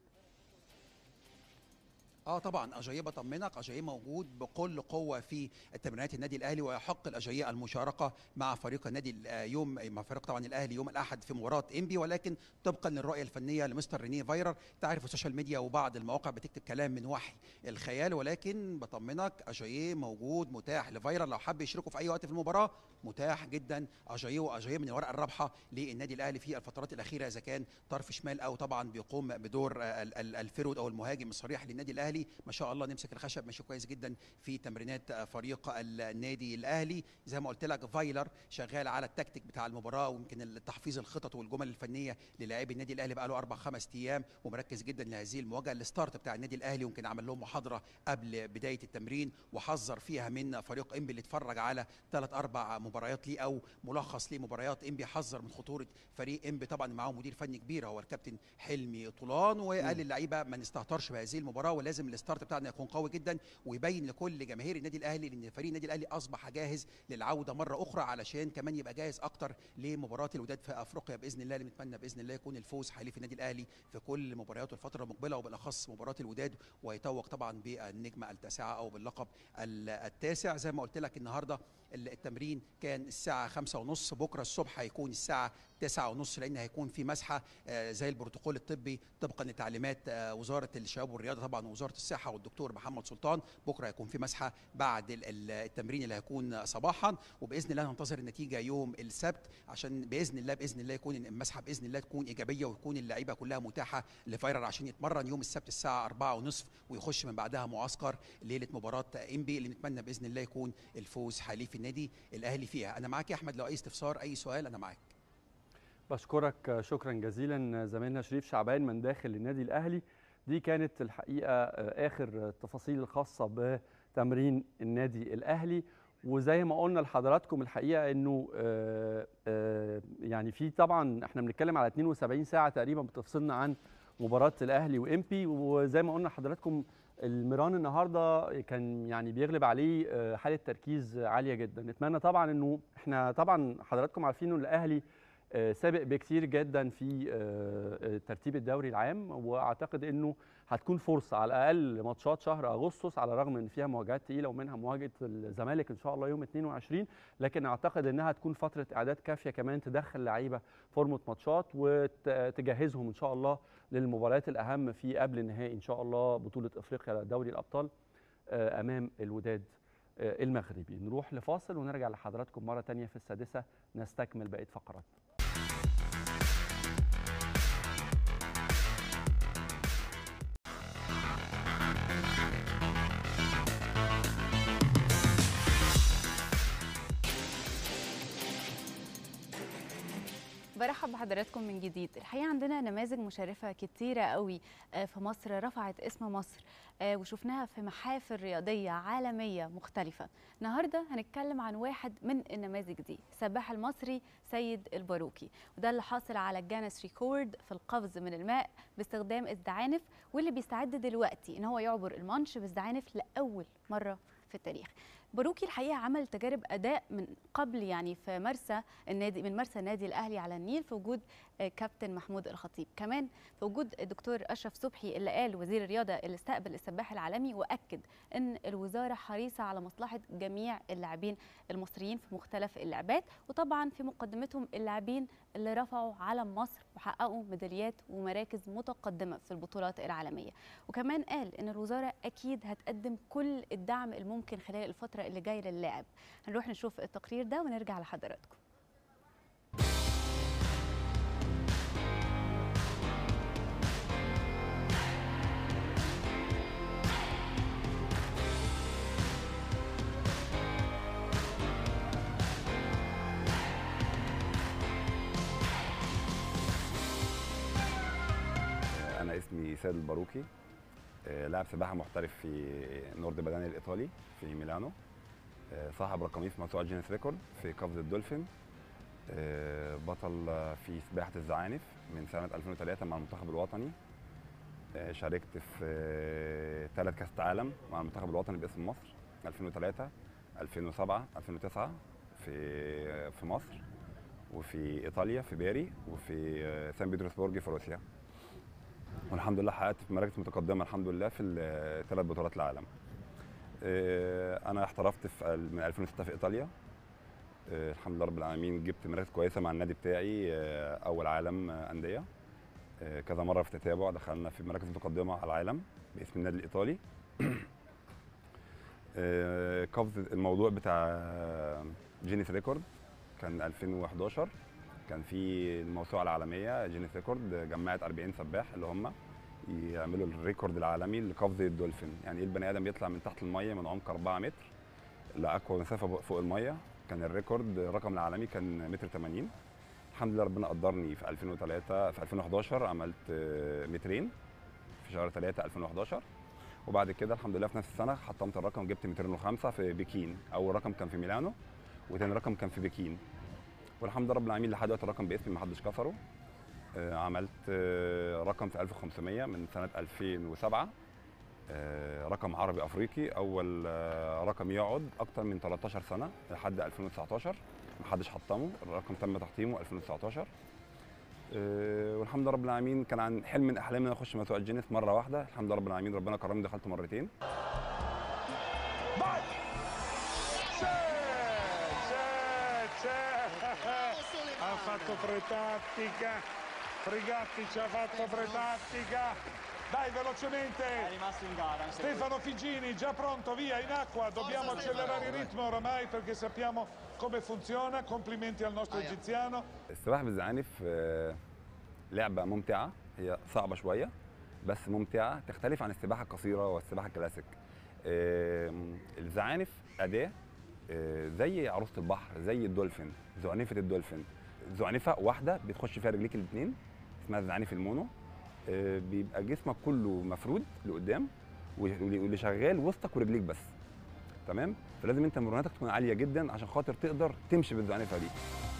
اه طبعا اجاييه بطمنك اجاييه موجود بكل قوه في تمرينات النادي الاهلي ويحق الاجاييه المشاركه مع فريق النادي ال- آه، يوم مع فريق طبعا الاهلي يوم الاحد في مباراه انبي ولكن طبقا للرؤيه الفنيه لمستر ريني فايرر تعرف السوشيال ميديا وبعض المواقع بتكتب كلام من وحي الخيال ولكن بطمنك اجاييه موجود متاح لفايرر لو حب يشاركوا في اي وقت في المباراه متاح جدا اجاييه واجاييه من الورقه الرابحه للنادي الاهلي في الفترات الاخيره اذا كان طرف شمال او طبعا بيقوم بدور آه، ال- ال- الفرود او المهاجم الصريح للنادي الاهلي ما شاء الله نمسك الخشب ماشي كويس جدا في تمرينات آه، فريق النادي الاهلي زي ما قلت لك فايلر شغال على التكتيك بتاع المباراه ويمكن التحفيظ الخطط والجمل الفنيه للاعبي النادي الاهلي بقى له اربع خمس ايام ومركز جدا لهذه المواجهه الستارت بتاع النادي الاهلي ويمكن عمل لهم محاضره قبل بدايه التمرين وحذر فيها من فريق انبي اللي اتفرج على ثلاث اربع مباريات ليه او ملخص لمباريات انبي حذر من خطوره فريق انبي طبعا معاه مدير فني كبير هو الكابتن حلمي طولان وقال للعيبه ما نستهترش بهذه المباراه ولازم لازم الستارت بتاعنا يكون قوي جدا ويبين لكل جماهير النادي الاهلي ان فريق النادي الاهلي اصبح جاهز للعوده مره اخرى علشان كمان يبقى جاهز اكتر لمباراه الوداد في افريقيا باذن الله اللي نتمنى باذن الله يكون الفوز حليف النادي الاهلي في كل مبارياته الفتره المقبله وبالاخص مباراه الوداد ويتوج طبعا بالنجمه التاسعه او باللقب ال- التاسع زي ما قلت لك النهارده التمرين كان الساعة خمسة ونص بكرة الصبح هيكون الساعة تسعة ونص لأن هيكون في مسحة آه، زي البروتوكول الطبي طبقا لتعليمات آه، وزارة الشباب والرياضة طبعا ووزارة الصحة والدكتور محمد سلطان بكرة هيكون في مسحة بعد ال- ال- التمرين اللي هيكون صباحا وبإذن الله ننتظر النتيجة يوم السبت عشان بإذن الله بإذن الله يكون المسحة بإذن الله تكون إيجابية ويكون اللعيبة كلها متاحة لفايرر عشان يتمرن يوم السبت الساعة أربعة ونصف ويخش من بعدها معسكر ليلة مباراة إنبي اللي نتمنى بإذن الله يكون الفوز حليف النادي الأهلي فيها أنا معاك يا أحمد لو أي استفسار أي سؤال أنا معاك بشكرك شكرا جزيلا زميلنا شريف شعبان من داخل النادي الاهلي دي كانت الحقيقه اخر التفاصيل الخاصه بتمرين النادي الاهلي وزي ما قلنا لحضراتكم الحقيقه انه آه، آه، يعني في طبعا احنا بنتكلم على 72 ساعه تقريبا بتفصلنا عن مباراه الاهلي وامبي وزي ما قلنا لحضراتكم الميران النهارده كان يعني بيغلب عليه آه، حاله تركيز عاليه جدا نتمنى طبعا انه احنا طبعا حضراتكم عارفين انه الاهلي آه، سابق بكتير جدا في آه، آه، ترتيب الدوري العام واعتقد انه هتكون فرصه على الاقل ماتشات شهر اغسطس على الرغم ان فيها مواجهات تقيله ومنها مواجهه الزمالك ان شاء الله يوم 22 لكن اعتقد انها تكون فتره اعداد كافيه كمان تدخل لعيبه فورمه ماتشات وتجهزهم ان شاء الله للمباريات الاهم في قبل النهائي ان شاء الله بطوله افريقيا دوري الابطال آه، امام الوداد آه، المغربي نروح لفاصل ونرجع لحضراتكم مره تانية في السادسه نستكمل بقيه فقراتنا برحب بحضراتكم من جديد الحقيقه عندنا نماذج مشرفه كتيره قوي آه، في مصر رفعت اسم مصر آه، وشفناها في محافل رياضيه عالميه مختلفه النهارده هنتكلم عن واحد من النماذج دي السباح المصري سيد الباروكي وده اللي حاصل على الجانس ريكورد في القفز من الماء باستخدام الزعانف واللي بيستعد دلوقتي ان هو يعبر المانش بالزعانف لاول مره في التاريخ باروكي الحقيقه عمل تجارب اداء من قبل يعني في مرسى النادي من مرسى النادي الاهلي على النيل في وجود آه، كابتن محمود الخطيب كمان في وجود الدكتور اشرف صبحي اللي قال وزير الرياضه اللي استقبل السباح العالمي واكد ان الوزاره حريصه على مصلحه جميع اللاعبين المصريين في مختلف اللعبات وطبعا في مقدمتهم اللاعبين اللي رفعوا علم مصر وحققوا ميداليات ومراكز متقدمه في البطولات العالميه وكمان قال ان الوزاره اكيد هتقدم كل الدعم الممكن خلال الفتره اللي جايه للاعب هنروح نشوف التقرير ده ونرجع لحضراتكم انا اسمي سيد الباروكي آه، لاعب سباحه محترف في نورد بداني الايطالي في ميلانو آه، صاحب رقمي في موسوعه جينيس ريكورد في قفز الدولفين آه، بطل آه، في سباحه الزعانف من سنه 2003 مع المنتخب الوطني آه، شاركت في ثلاث كاس عالم مع المنتخب الوطني باسم مصر 2003 2007 2009 في في مصر وفي ايطاليا في باري وفي آه، سان بيترسبورج في روسيا والحمد لله حققت مراكز متقدمه الحمد لله في ثلاث بطولات العالم. آه، انا احترفت في ال- من 2006 في ايطاليا. آه، الحمد لله رب العالمين جبت مراكز كويسه مع النادي بتاعي آه، اول عالم آه، انديه. آه، كذا مره في تتابع دخلنا في مراكز متقدمه على العالم باسم النادي الايطالي. آه، قفز الموضوع بتاع جينيس ريكورد كان 2011 كان في الموسوعه العالميه جينيس ريكورد جمعت 40 سباح اللي هم يعملوا الريكورد العالمي لقفز الدولفين يعني ايه البني ادم يطلع من تحت الميه من عمق 4 متر لاقوى مسافه فوق الميه كان الريكورد الرقم العالمي كان متر 80 الحمد لله ربنا قدرني في 2003 في 2011 عملت آه، مترين في شهر 3 2011 وبعد كده الحمد لله في نفس السنه حطمت الرقم جبت 205 في بكين اول رقم كان في ميلانو وتاني رقم كان في بكين والحمد لله رب العالمين لحد دلوقتي الرقم باسمي ما حدش كسره آه، عملت آه، رقم في 1500 من سنه 2007 آه، رقم عربي افريقي اول آه، رقم يقعد اكتر من 13 سنه لحد 2019 محدش حطمه الرقم تم تحطيمه 2019 آه، والحمد لله رب العالمين كان عن حلم من احلامي ان أنا اخش موسوعه جينيس مره واحده الحمد لله رب العالمين ربنا كرمني دخلت مرتين ha fatto pretattica Frigatti ci ha fatto pretattica dai velocemente È rimasto in gara. anche Stefano Figini già pronto via in acqua dobbiamo accelerare il ritmo oramai perché sappiamo come funziona complimenti al nostro egiziano السباحه بالزعانف آه، لعبه ممتعه هي صعبه شويه بس ممتعه تختلف عن السباحه القصيره والسباحه الكلاسيك آم، الزعانف اداه آه، زي عروسه البحر زي الدولفين زعنفه الدولفين زعنفه واحده بتخش فيها رجليك الاثنين اسمها الزعانف المونو آه، بيبقى جسمك كله مفرود لقدام واللي واللي شغال وسطك ورجليك بس تمام فلازم انت مروناتك تكون عاليه جدا عشان خاطر تقدر تمشي بالزعنفه دي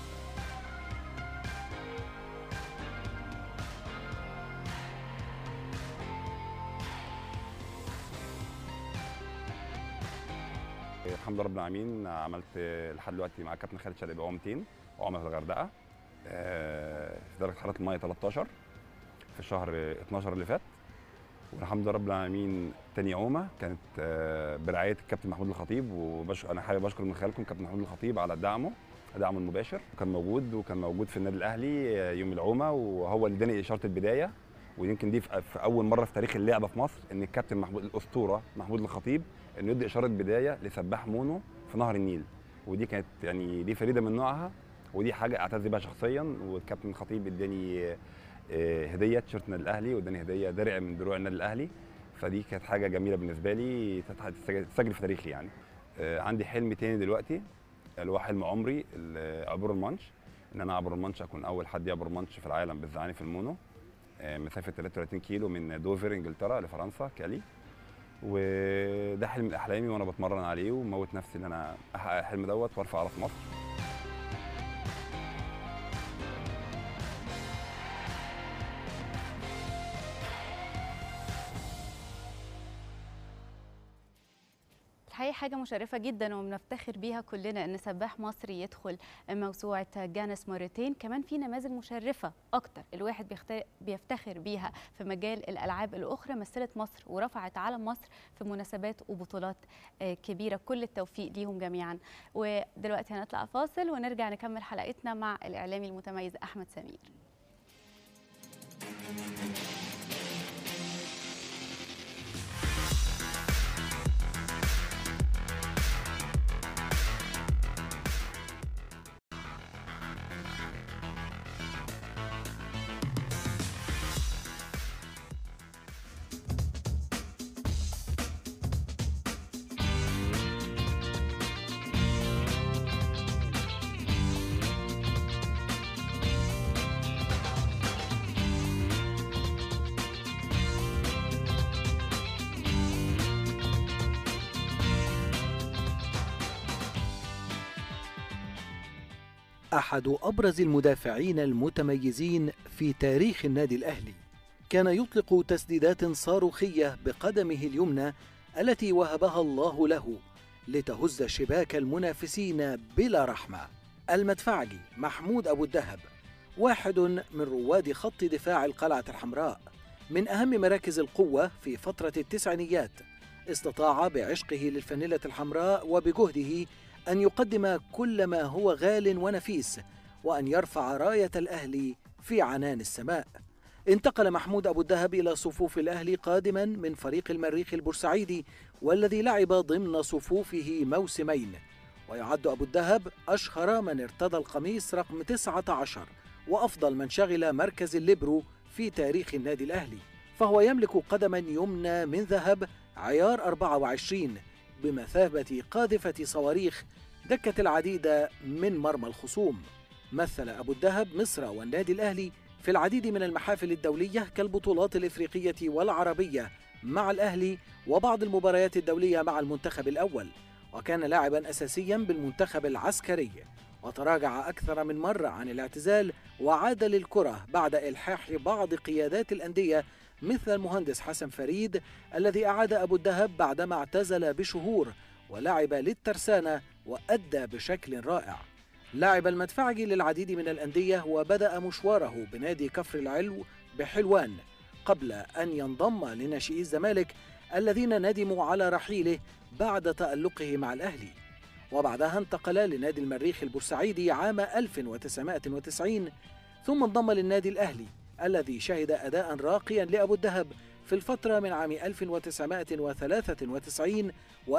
الحمد لله رب العالمين عملت لحد دلوقتي مع كابتن خالد شلبي عومتين عومه في الغردقه آه، في درجه حراره الميه 13 في شهر 12 اللي فات والحمد لله رب العالمين تاني عومه كانت آه، برعايه الكابتن محمود الخطيب وبشكر انا حابب اشكر من خلالكم كابتن محمود الخطيب على دعمه دعمه المباشر كان موجود وكان موجود في النادي الاهلي آه، يوم العومه وهو اللي اداني اشاره البدايه ويمكن دي في في اول مره في تاريخ اللعبه في مصر ان الكابتن محمود الاسطوره محمود الخطيب انه يدي اشاره بدايه لسباح مونو في نهر النيل ودي كانت يعني دي فريده من نوعها ودي حاجه اعتز بيها شخصيا والكابتن الخطيب اداني آه، هديه تيشيرت النادي الاهلي واداني هديه درع من دروع النادي الاهلي فدي كانت حاجه جميله بالنسبه لي تتح- تسجل تسجل في تاريخي يعني آه، عندي حلم تاني دلوقتي اللي هو حلم عمري ال- عبور المانش ان انا اعبر المانش اكون اول حد يعبر المانش في العالم بالزعانف المونو آه، مسافه 33 كيلو من دوفر انجلترا لفرنسا كالي وده حلم من احلامي وانا بتمرن عليه وموت نفسي ان انا احقق الحلم دوت وارفع راس مصر الحقيقة حاجة مشرفة جدا وبنفتخر بيها كلنا ان سباح مصري يدخل موسوعة جانس مرتين كمان في نماذج مشرفة اكتر الواحد بيخت- بيفتخر بيها في مجال الالعاب الاخرى مثلت مصر ورفعت علم مصر في مناسبات وبطولات آه، كبيرة كل التوفيق ليهم جميعا ودلوقتي هنطلع فاصل ونرجع نكمل حلقتنا مع الاعلامي المتميز احمد سمير أحد أبرز المدافعين المتميزين في تاريخ النادي الأهلي كان يطلق تسديدات صاروخية بقدمه اليمنى التي وهبها الله له لتهز شباك المنافسين بلا رحمة المدفعجي محمود أبو الدهب واحد من رواد خط دفاع القلعة الحمراء من أهم مراكز القوة في فترة التسعينيات استطاع بعشقه للفانيلة الحمراء وبجهده أن يقدم كل ما هو غال ونفيس وأن يرفع راية الأهلي في عنان السماء انتقل محمود أبو الدهب إلى صفوف الأهلي قادما من فريق المريخ البورسعيدي والذي لعب ضمن صفوفه موسمين ويعد أبو الدهب أشهر من ارتدى القميص رقم 19 وأفضل من شغل مركز الليبرو في تاريخ النادي الأهلي فهو يملك قدما يمنى من ذهب عيار 24 بمثابة قاذفة صواريخ دكت العديد من مرمى الخصوم مثل أبو الدهب مصر والنادي الأهلي في العديد من المحافل الدولية كالبطولات الإفريقية والعربية مع الأهلي وبعض المباريات الدولية مع المنتخب الأول وكان لاعبا أساسيا بالمنتخب العسكري وتراجع أكثر من مرة عن الاعتزال وعاد للكرة بعد إلحاح بعض قيادات الأندية مثل المهندس حسن فريد الذي أعاد أبو الدهب بعدما اعتزل بشهور ولعب للترسانة وأدى بشكل رائع لعب المدفعجي للعديد من الأندية وبدأ مشواره بنادي كفر العلو بحلوان قبل أن ينضم لناشئي الزمالك الذين ندموا على رحيله بعد تألقه مع الأهلي وبعدها انتقل لنادي المريخ البورسعيدي عام 1990 ثم انضم للنادي الأهلي الذي شهد أداء راقيا لأبو الدهب في الفترة من عام 1993 و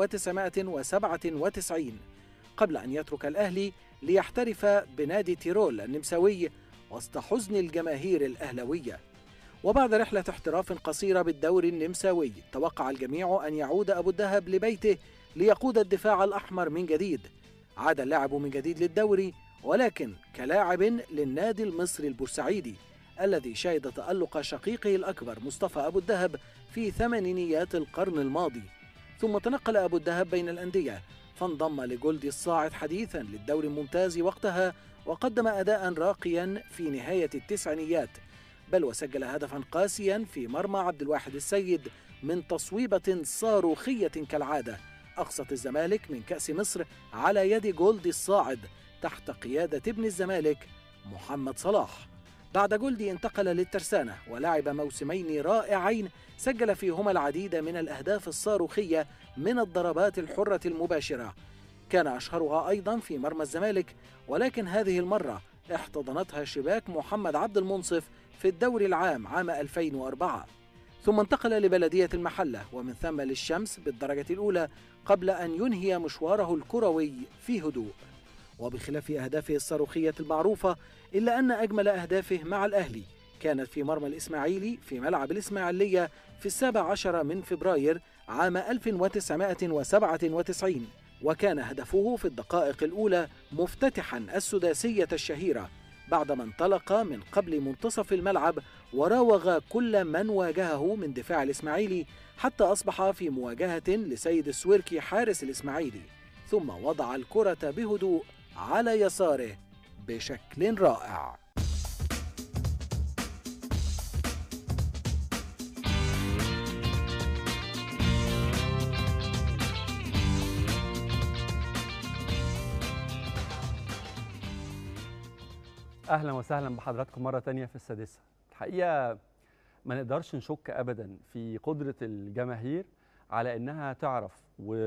1997 قبل أن يترك الأهلي ليحترف بنادي تيرول النمساوي وسط حزن الجماهير الأهلوية وبعد رحلة احتراف قصيرة بالدوري النمساوي توقع الجميع أن يعود أبو الدهب لبيته ليقود الدفاع الأحمر من جديد عاد اللاعب من جديد للدوري ولكن كلاعب للنادي المصري البورسعيدي الذي شهد تألق شقيقه الأكبر مصطفى أبو الدهب في ثمانينيات القرن الماضي ثم تنقل أبو الدهب بين الأندية فانضم لجولدي الصاعد حديثا للدوري الممتاز وقتها وقدم أداء راقيا في نهاية التسعينيات بل وسجل هدفا قاسيا في مرمى عبد الواحد السيد من تصويبة صاروخية كالعادة أقصت الزمالك من كأس مصر على يد جولدي الصاعد تحت قيادة ابن الزمالك محمد صلاح بعد جولدي انتقل للترسانة ولعب موسمين رائعين سجل فيهما العديد من الأهداف الصاروخية من الضربات الحرة المباشرة كان أشهرها أيضا في مرمى الزمالك ولكن هذه المرة احتضنتها شباك محمد عبد المنصف في الدوري العام عام 2004 ثم انتقل لبلدية المحلة ومن ثم للشمس بالدرجة الأولى قبل أن ينهي مشواره الكروي في هدوء وبخلاف أهدافه الصاروخية المعروفة إلا أن أجمل أهدافه مع الأهلي كانت في مرمى الإسماعيلي في ملعب الإسماعيلية في السابع عشر من فبراير عام 1997 وكان هدفه في الدقائق الأولى مفتتحا السداسية الشهيرة بعدما انطلق من قبل منتصف الملعب وراوغ كل من واجهه من دفاع الإسماعيلي حتى أصبح في مواجهة لسيد السويركي حارس الإسماعيلي ثم وضع الكرة بهدوء على يساره بشكل رائع اهلا وسهلا بحضراتكم مره تانية في السادسه الحقيقه ما نقدرش نشك ابدا في قدره الجماهير على انها تعرف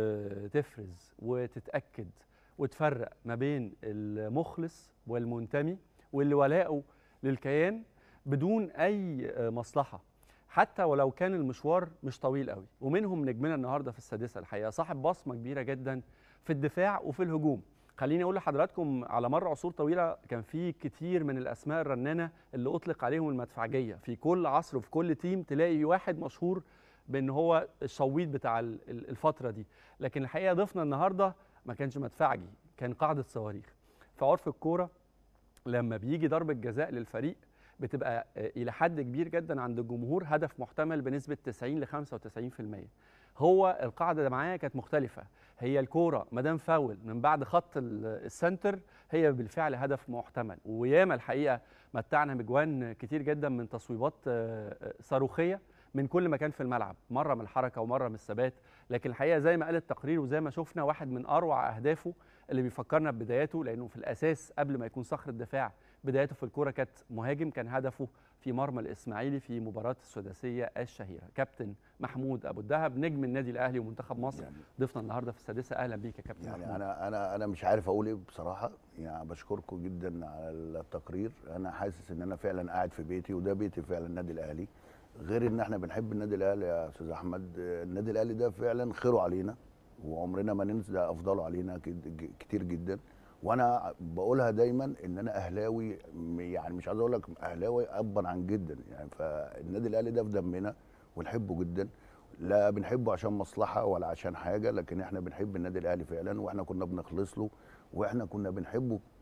وتفرز وتتاكد وتفرق ما بين المخلص والمنتمي واللي ولاؤه للكيان بدون اي مصلحه حتى ولو كان المشوار مش طويل قوي ومنهم نجمنا النهارده في السادسه الحقيقه صاحب بصمه كبيره جدا في الدفاع وفي الهجوم خليني اقول لحضراتكم على مر عصور طويله كان في كتير من الاسماء الرنانه اللي اطلق عليهم المدفعجيه في كل عصر وفي كل تيم تلاقي واحد مشهور بان هو الشويط بتاع الفتره دي لكن الحقيقه ضيفنا النهارده ما كانش مدفعجي كان قاعده صواريخ في عرف الكوره لما بيجي ضربه جزاء للفريق بتبقى الى حد كبير جدا عند الجمهور هدف محتمل بنسبه 90 ل 95% هو القاعده معاه كانت مختلفه هي الكوره ما دام فاول من بعد خط السنتر هي بالفعل هدف محتمل وياما الحقيقه متعنا بجوان كتير جدا من تصويبات صاروخيه من كل مكان في الملعب مره من الحركه ومره من الثبات لكن الحقيقه زي ما قال التقرير وزي ما شفنا واحد من اروع اهدافه اللي بيفكرنا ببداياته لانه في الاساس قبل ما يكون صخر الدفاع بدايته في الكوره كانت مهاجم كان هدفه في مرمى الاسماعيلي في مباراه السداسيه الشهيره كابتن محمود ابو الدهب نجم النادي الاهلي ومنتخب مصر يعني ضيفنا النهارده في السادسه اهلا بيك يا كابتن يعني محمود. انا انا انا مش عارف اقول ايه بصراحه يعني بشكركم جدا على التقرير انا حاسس ان انا فعلا قاعد في بيتي وده بيتي فعلا النادي الاهلي غير ان احنا بنحب النادي الاهلي يا استاذ احمد النادي الاهلي ده فعلا خيره علينا وعمرنا ما ننسى افضله علينا كتير جدا وانا بقولها دايما ان انا اهلاوي يعني مش عايز اقول لك اهلاوي ابا عن جدا يعني فالنادي الاهلي ده في دمنا ونحبه جدا لا بنحبه عشان مصلحه ولا عشان حاجه لكن احنا بنحب النادي الاهلي فعلا واحنا كنا بنخلص له واحنا كنا بنحبه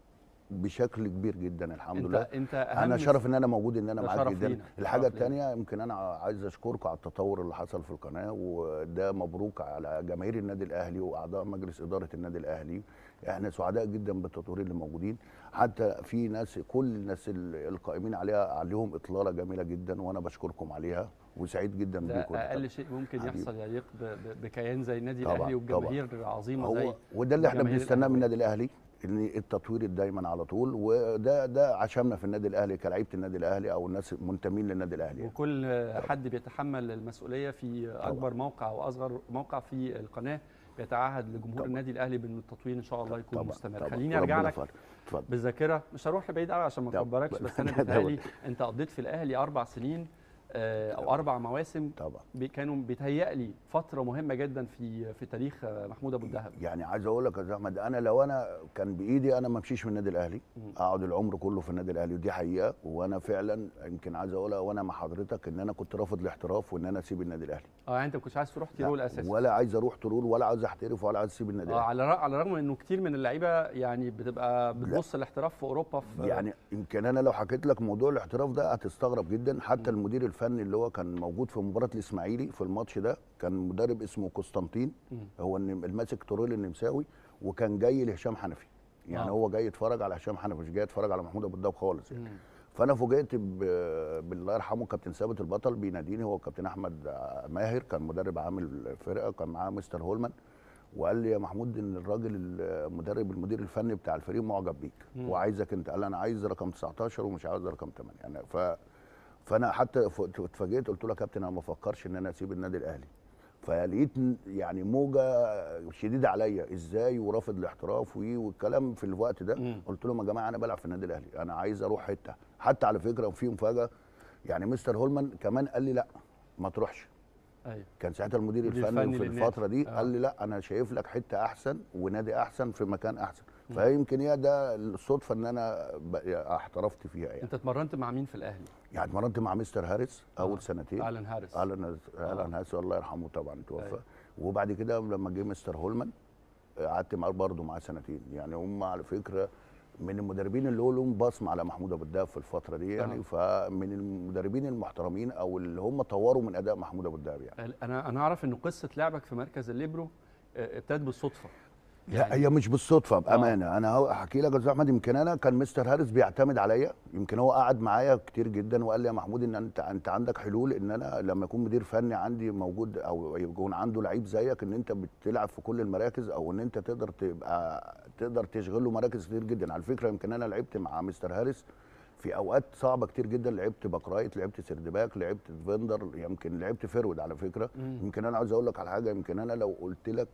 بشكل كبير جدا الحمد انت لله انت أهم انا شرف ان انا موجود ان انا ده معاك شرف جدا لينا، الحاجه شرف لينا. الثانيه يمكن انا عايز اشكركم على التطور اللي حصل في القناه وده مبروك على جماهير النادي الاهلي واعضاء مجلس اداره النادي الاهلي احنا سعداء جدا بالتطوير اللي موجودين حتى في ناس كل الناس ال- القائمين عليها عليهم اطلاله جميله جدا وانا بشكركم عليها وسعيد جدا ده بيكم اقل شيء ممكن حبيبي. يحصل يليق ب- ب- بكيان زي النادي طبعاً، الاهلي طبعاً. وبجماهير عظيمه هو زي وده اللي احنا الجماهير بنستناه من الأهلاوية. النادي الاهلي ان التطوير دايما على طول وده ده عشمنا في النادي الاهلي كلعيبه النادي الاهلي او الناس منتمين للنادي الاهلي يعني. وكل حد بيتحمل المسؤوليه في اكبر موقع واصغر موقع في القناه بيتعهد لجمهور النادي الاهلي بان التطوير ان شاء الله يكون طبعاً، مستمر طبعاً. خليني ارجع وربنا لك يفرج. اتفضل. بالذاكره مش هروح لبعيد قوي عشان ما طبعاً. اكبركش بس انا لا، بيتهيألي انت قضيت في الاهلي اربع سنين آه، او اربع مواسم طبعا كانوا بيتهيألي فتره مهمه جدا في في تاريخ آه، محمود ابو الدهب يعني عايز اقول لك يا أستاذ احمد انا لو انا كان بايدي انا ما امشيش من النادي الاهلي اقعد العمر كله في النادي الاهلي ودي حقيقه وانا فعلا يمكن عايز اقولها وانا مع حضرتك ان انا كنت رافض الاحتراف وان انا اسيب النادي الاهلي اه يعني انت ما كنتش عايز تروح تيرول اساسا ولا عايز اروح ترول ولا عايز احترف ولا عايز اسيب النادي اه الاهلي على الرغم على الرغم انه كتير من اللعيبه يعني بتبقى بتبص الاحتراف في اوروبا في يعني يمكن انا لو حكيت لك موضوع الاحتراف ده هتستغرب جدا حتى المدير الفني اللي هو كان موجود في مباراه الاسماعيلي في الماتش ده كان مدرب اسمه قسطنطين مم. هو النم- الماسك توريل النمساوي وكان جاي لهشام حنفي يعني آه. هو جاي يتفرج على هشام حنفي مش جاي يتفرج على محمود ابو الدهب خالص يعني. مم. فانا فوجئت ب- بالله يرحمه كابتن ثابت البطل بيناديني هو كابتن احمد ماهر كان مدرب عامل الفرقه كان معاه مستر هولمان وقال لي يا محمود ان الراجل المدرب المدير الفني بتاع الفريق معجب بيك مم. وعايزك انت قال انا عايز رقم 19 ومش عايز رقم 8 يعني ف فانا حتى ف- اتفاجئت قلت له يا كابتن انا ما بفكرش ان انا اسيب النادي الاهلي فلقيت ن- يعني موجه شديده عليا ازاي ورافض الاحتراف وإيه والكلام في الوقت ده قلت لهم يا جماعه انا بلعب في النادي الاهلي انا عايز اروح حته حتى على فكره في مفاجاه يعني مستر هولمان كمان قال لي لا ما تروحش ايوه كان ساعتها المدير المدير الفني الفني في للنادي. الفتره دي آه. قال لي لا انا شايف لك حته احسن ونادي احسن في مكان احسن مم. فيمكن هي ده الصدفه ان انا ب- احترفت فيها يعني انت اتمرنت مع مين في الاهلي يعني اتمرنت مع مستر هاريس اول سنتين ألان هاريس. الان الان هاريس الله يرحمه طبعا توفى وبعد كده لما جه مستر هولمان قعدت معاه برضه معاه سنتين يعني هم على فكره من المدربين اللي هو لهم بصمه على محمود ابو الدهب في الفتره دي يعني آه. فمن المدربين المحترمين او اللي هم طوروا من اداء محمود ابو الدهب يعني انا انا اعرف ان قصه لعبك في مركز الليبرو آه، ابتدت بالصدفه لا هي مش بالصدفه بامانه انا هو- احكي لك يا استاذ احمد يمكن انا كان مستر هاريس بيعتمد عليا يمكن هو قعد معايا كتير جدا وقال لي يا محمود ان انت انت عندك حلول ان انا لما يكون مدير فني عندي موجود او يكون عنده لعيب زيك ان انت بتلعب في كل المراكز او ان انت تقدر تبقى تقدر تشغل له مراكز كتير جدا على فكره يمكن انا لعبت مع مستر هاريس في اوقات صعبه كتير جدا لعبت باك رايت لعبت سيردباك لعبت ديفندر يمكن لعبت فيرود على فكره مم. يمكن انا عاوز اقول لك على حاجه يمكن انا لو قلت لك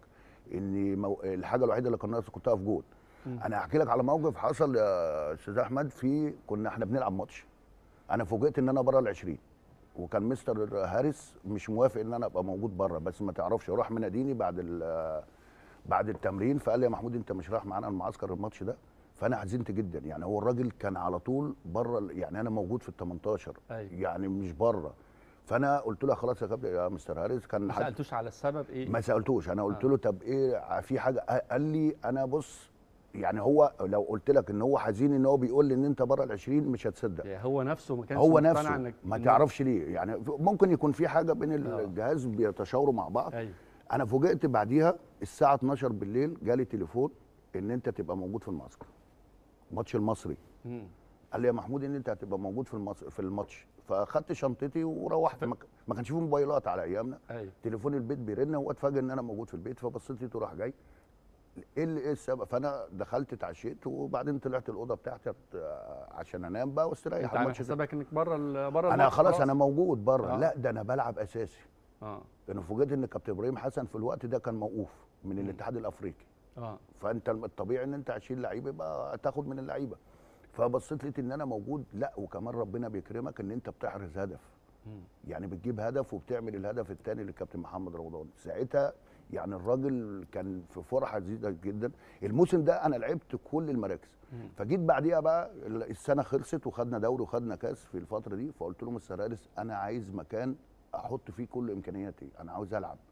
ان مو... الحاجه الوحيده اللي كان ناقص كنت اقف جول مم. انا هحكي لك على موقف حصل يا استاذ احمد في كنا احنا بنلعب ماتش انا فوجئت ان انا بره ال 20 وكان مستر هاريس مش موافق ان انا ابقى موجود بره بس ما تعرفش راح مناديني بعد ال- بعد التمرين فقال لي يا محمود انت مش رايح معانا المعسكر الماتش ده فانا حزنت جدا يعني هو الراجل كان على طول بره ال- يعني انا موجود في ال 18 أيوة. يعني مش بره فانا قلت له خلاص يا كابتن يا مستر هاريس كان ما حد- سالتوش على السبب ايه ما سالتوش انا قلت آه. له طب ايه في حاجه قال لي انا بص يعني هو لو قلت لك ان هو حزين ان هو بيقول لي ان انت بره ال 20 مش هتصدق يعني هو نفسه ما كانش هو مقتنع نفسه انك ما إنك- تعرفش ليه يعني ممكن يكون في حاجه بين الجهاز بيتشاوروا مع بعض ايوه انا فوجئت بعديها الساعه 12 بالليل جالي تليفون ان انت تبقى موجود في المعسكر ماتش المصري مم. قال لي يا محمود ان انت هتبقى موجود في المص... في الماتش فاخدت شنطتي وروحت ما, ك- ما كانش في موبايلات على ايامنا ايوه تليفون البيت بيرن واتفاجئ ان انا موجود في البيت فبصيت لقيته راح جاي ايه اللي ايه السبب فانا دخلت اتعشيت وبعدين طلعت الاوضه بتاعتي أت- عشان انام بقى واستريح انت عامل الماتش ده. حسابك انك بره ال- بره انا الماتش خلاص انا موجود بره آه. لا ده انا بلعب اساسي اه انا فوجئت ان كابتن ابراهيم حسن في الوقت ده كان موقوف من الاتحاد الافريقي اه فانت الطبيعي ان انت 20 لعيب يبقى تاخد من اللعيبه فبصيت لقيت ان انا موجود لا وكمان ربنا بيكرمك ان انت بتحرز هدف مم. يعني بتجيب هدف وبتعمل الهدف الثاني للكابتن محمد رمضان ساعتها يعني الراجل كان في فرحه شديده جدا الموسم ده انا لعبت كل المراكز مم. فجيت بعديها بقى السنه خلصت وخدنا دوري وخدنا كاس في الفتره دي فقلت له مستر هارس انا عايز مكان احط فيه كل امكانياتي انا عاوز العب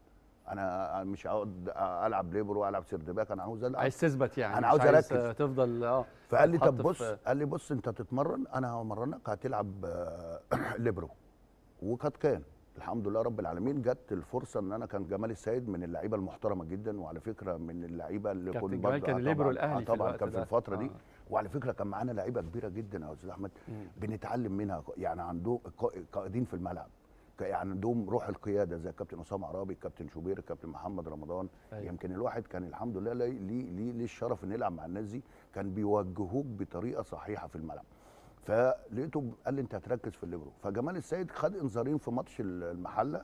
انا مش هقعد العب ليبرو والعب سيرد باك انا عاوز العب عايز تثبت يعني انا مش عاوز عايز اركز تفضل اه فقال لي تتحط طب بص في- قال لي بص انت تتمرن انا همرنك هتلعب آه، ليبرو وقد كان الحمد لله رب العالمين جت الفرصه ان انا كان جمال السيد من اللعيبه المحترمه جدا وعلى فكره من اللعيبه اللي كابتن كنت جمال برضه- كان آه ليبرو طبعاً، الأهلي آه في طبعا الوقت كان في ده. الفتره دي آه. وعلى فكره كان معانا لعيبه كبيره جدا يا استاذ احمد بنتعلم منها يعني عندهم قا- قائدين في الملعب ك- يعني عندهم روح القياده زي الكابتن اسامه عرابي الكابتن شوبير الكابتن محمد رمضان أيوة. يمكن الواحد كان الحمد لله ليه ليه ليه ليه الشرف انه يلعب مع الناس دي كان بيوجهوك بطريقه صحيحه في الملعب فلقيته قال لي انت هتركز في الليبرو فجمال السيد خد انذارين في ماتش المحله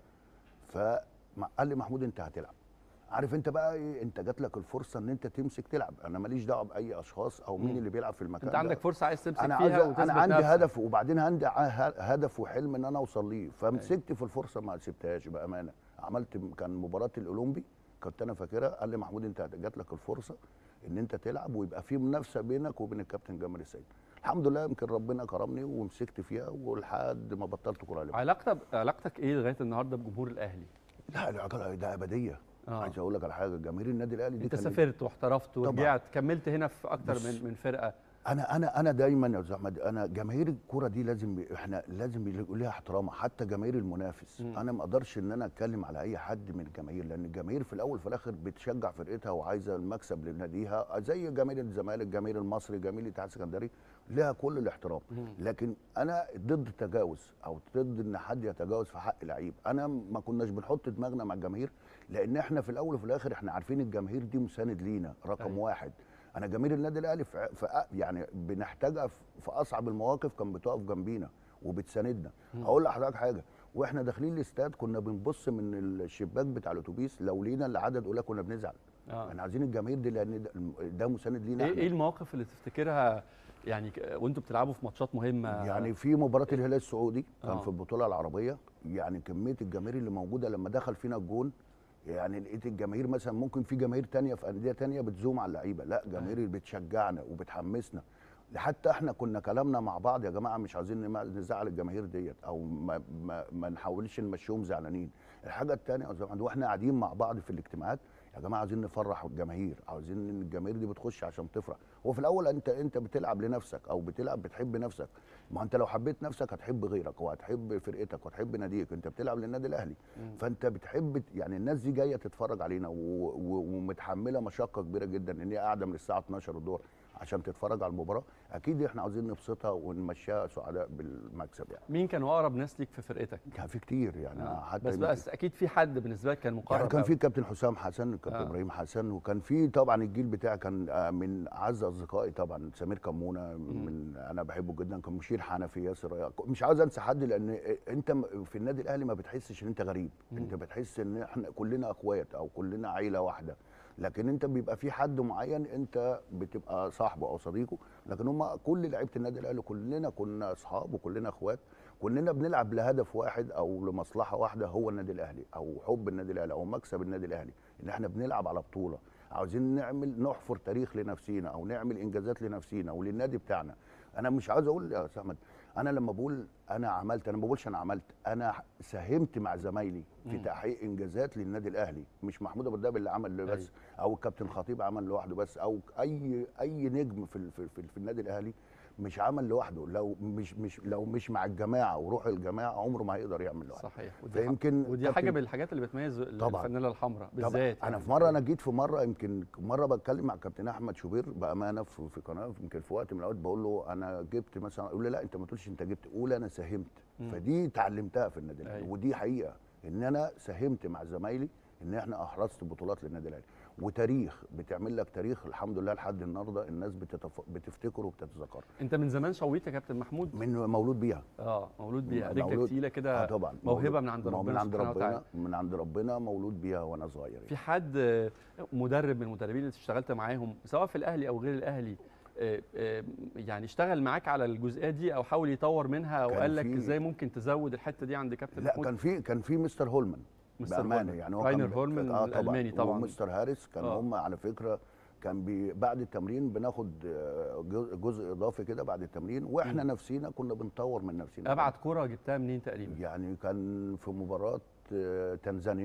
فقال لي محمود انت هتلعب عارف انت بقى ايه انت جات لك الفرصه ان انت تمسك تلعب انا ماليش دعوه باي اشخاص او مين مم. اللي بيلعب في المكان انت ده. عندك فرصه عايز تمسك انا فيها عاوز وتثبت انا عندي نفسك. هدف وبعدين عندي ع- هدف وحلم ان انا اوصل ليه فمسكت في الفرصه ما سبتهاش بامانه عملت كان مباراه الاولمبي كنت انا فاكرها قال لي محمود انت جات لك الفرصه ان انت تلعب ويبقى في منافسه بينك وبين الكابتن جمال السيد الحمد لله يمكن ربنا كرمني ومسكت فيها ولحد ما بطلت كوره ليبرو. علاقتك علاقتك ايه لغايه النهارده بجمهور الاهلي لا العلاقه ده ابديه آه. عايز اقول لك على حاجه جماهير النادي الاهلي دي انت كانت- سافرت واحترفت طبعاً. ورجعت كملت هنا في اكتر بص. من من فرقه انا انا انا دايما يا استاذ احمد انا جماهير الكوره دي لازم احنا لازم يكون ليها احترامها حتى جماهير المنافس مم. انا ما اقدرش ان انا اتكلم على اي حد من الجماهير لان الجماهير في الاول وفي الاخر بتشجع فرقتها وعايزه المكسب لناديها زي جماهير الزمالك جماهير المصري جماهير الاتحاد السكندري لها كل الاحترام مم. لكن انا ضد التجاوز او ضد ان حد يتجاوز في حق لعيب انا ما كناش بنحط دماغنا مع الجماهير لان احنا في الاول وفي الاخر احنا عارفين الجماهير دي مساند لينا رقم أيوة. واحد انا جماهير النادي الاهلي في في أ- يعني بنحتاجها في في اصعب المواقف كان بتقف جنبينا وبتساندنا مم. اقول لحضرتك حاجه واحنا داخلين الاستاد كنا بنبص من الشباك بتاع الاتوبيس لو لينا العدد قليل كنا بنزعل اه احنا عايزين الجماهير دي لان ده, ده مساند لينا ايه احنا ايه المواقف اللي تفتكرها يعني ك- وانتوا بتلعبوا في ماتشات مهمه يعني في مباراه الهلال السعودي كان آه. في البطوله العربيه يعني كميه الجماهير اللي موجوده لما دخل فينا الجون يعني لقيت الجماهير مثلا ممكن في جماهير تانية في انديه تانية بتزوم على اللعيبه لا جماهير اللي بتشجعنا وبتحمسنا حتى احنا كنا كلامنا مع بعض يا جماعه مش عايزين نم- نزعل الجماهير ديت او ما, ما, ما نحاولش نمشيهم زعلانين الحاجه الثانيه واحنا قاعدين مع بعض في الاجتماعات يا جماعه عايزين نفرح الجماهير عاوزين ان الجماهير دي بتخش عشان تفرح هو في الاول انت انت بتلعب لنفسك او بتلعب بتحب نفسك ما انت لو حبيت نفسك هتحب غيرك وهتحب فرقتك وهتحب ناديك انت بتلعب للنادي الاهلي مم. فانت بتحب يعني الناس دي جايه تتفرج علينا و... و... ومتحمله مشقه كبيره جدا ان هي قاعده من الساعه 12 الظهر عشان تتفرج على المباراه اكيد احنا عاوزين نبسطها ونمشيها سعداء بالمكسب يعني مين كانوا اقرب ناس ليك في فرقتك كان في كتير يعني آه. حتى بس يمكن- بس اكيد في حد بالنسبه لك كان مقرب يعني كان أوي. في كابتن حسام حسن الكابتن آه. آه. ابراهيم حسن وكان في طبعا الجيل بتاعي كان آه، من اعز اصدقائي طبعا سمير كمونه من انا بحبه جدا كان مشير حنفي ياسر مش عاوز انسى حد لان انت م- في النادي الاهلي ما بتحسش ان انت غريب مم. انت بتحس ان احنا كلنا اخوات او كلنا عيله واحده لكن انت بيبقى في حد معين انت بتبقى صاحبه او صديقه لكن هم كل لعيبه النادي الاهلي كلنا كنا اصحاب وكلنا اخوات كلنا بنلعب لهدف واحد او لمصلحه واحده هو النادي الاهلي او حب النادي الاهلي او مكسب النادي الاهلي ان احنا بنلعب على بطوله عاوزين نعمل نحفر تاريخ لنفسينا او نعمل انجازات لنفسينا وللنادي بتاعنا انا مش عاوز اقول يا استاذ احمد انا لما بقول انا عملت انا ما بقولش انا عملت انا ساهمت مع زمايلي في مم. تحقيق انجازات للنادي الاهلي مش محمود ابو الدهب اللي عمل بس او الكابتن خطيب عمل لوحده بس او اي اي نجم في ال- في, في, في النادي الاهلي مش عمل لوحده لو مش مش لو مش مع الجماعه وروح الجماعه عمره ما هيقدر يعمل لوحده صحيح ودي فيمكن ودي حاجه كابتن- من الحاجات اللي بتميز طبعاً. الفانيلا الحمراء طبعاً. بالذات انا يعني. في مره انا جيت في مره يمكن مره بتكلم مع الكابتن احمد شوبير بامانه في, في قناه يمكن في وقت من الاوقات بقول له انا جبت مثلا يقول لي لا انت ما تقولش انت جبت قول انا ساهمت مم. فدي اتعلمتها في النادي الاهلي أيوة. ودي حقيقه ان انا ساهمت مع زمايلي ان احنا احرزت بطولات للنادي الاهلي وتاريخ بتعمل لك تاريخ الحمد لله لحد النهارده الناس بتتف... بتفتكره وبتتذكره انت من زمان شويت يا كابتن محمود من مولود بيها اه مولود بيها رجلك مولود- تقيله كده آه طبعا موهبه مولود- من عند مو- ربنا من عند سبحانه ربنا وتعالى من عند ربنا مولود بيها وانا صغير يعني. في حد آه، مدرب من المدربين اللي اشتغلت معاهم سواء في الاهلي او غير الاهلي آه، آه، يعني اشتغل معاك على الجزئيه دي او حاول يطور منها او كان قال لك في- ازاي ممكن تزود الحته دي عند كابتن لا محمود كان في كان في مستر هولمان مستر بامانه هولمان. يعني هو راينر كان هولمان آه الألماني طبعاً. ومستر هاريس كان آه. هم على فكره كان بي بعد التمرين بناخد آه، جزء- جزء اضافي كده بعد التمرين واحنا مم. نفسينا كنا بنطور من نفسنا ابعد كره جبتها منين تقريبا يعني كان في مباراه آه، تنزانيا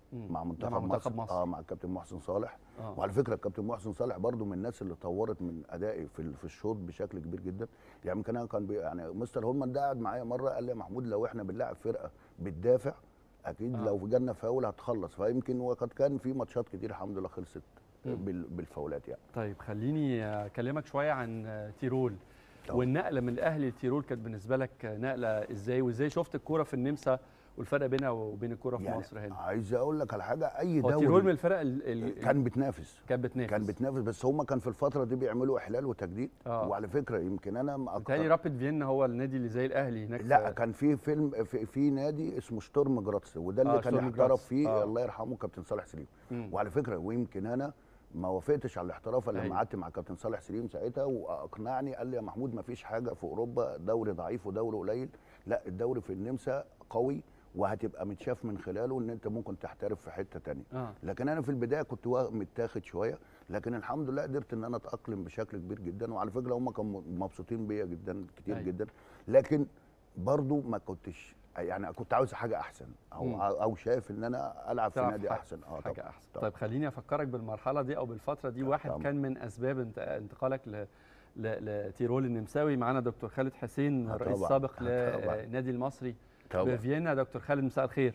مم. مع ده منتخب, مع منتخب مصر. مصر. اه مع الكابتن محسن صالح آه. وعلى فكره الكابتن محسن صالح برضو من الناس اللي طورت من ادائي في ال- في الشوط بشكل كبير جدا يعني يمكن انا كان بي يعني مستر هولمان ده قعد معايا مره قال لي يا محمود لو احنا بنلاعب فرقه بتدافع اكيد آه. لو جالنا فاول هتخلص فيمكن وقد كان في ماتشات كتير الحمد لله خلصت مم. بال- بالفاولات يعني طيب خليني اكلمك شويه عن آه، تيرول طبعا. والنقله من الاهلي لتيرول كانت بالنسبه لك نقله ازاي وازاي شفت الكوره في النمسا والفرق بينها وبين الكوره في يعني مصر هنا عايز اقول لك على حاجه اي هو دوري تيرول من الفرق ال- ال- كان بتنافس كانت بتنافس كان بتنافس بس هم كان في الفتره دي بيعملوا احلال وتجديد آه. وعلى فكره يمكن انا ما بيتهيألي رابيد فيينا هو النادي اللي زي الاهلي هناك لا في- كان في فيلم في, في نادي اسمه شتورم جراتس وده اللي آه، كان شتورم احترف جراتس. فيه آه. الله يرحمه كابتن صالح سليم مم. وعلى فكره ويمكن انا ما وافقتش على الاحتراف الا أيوة. لما قعدت مع كابتن صالح سليم ساعتها واقنعني قال لي يا محمود ما فيش حاجه في اوروبا دوري ضعيف ودوري قليل لا الدوري في النمسا قوي وهتبقى متشاف من خلاله ان انت ممكن تحترف في حته تانية اه لكن انا في البدايه كنت وا- متاخد شويه لكن الحمد لله قدرت ان انا اتاقلم بشكل كبير جدا وعلى فكره هم كانوا مبسوطين بيا جدا كتير أيوة. جدا لكن برضو ما كنتش يعني كنت عاوز حاجه احسن او مم. او شايف ان انا العب في تلعب نادي حاجة- احسن اه حاجه طبعا احسن طبعا. طيب خليني افكرك بالمرحله دي او بالفتره دي واحد طبعا. كان من اسباب انت- انتقالك ل ل- لتيرول النمساوي معانا دكتور خالد حسين آه رئيس طبعا. سابق آه طبعا. للنادي المصري طبعا. بفيينا دكتور خالد مساء الخير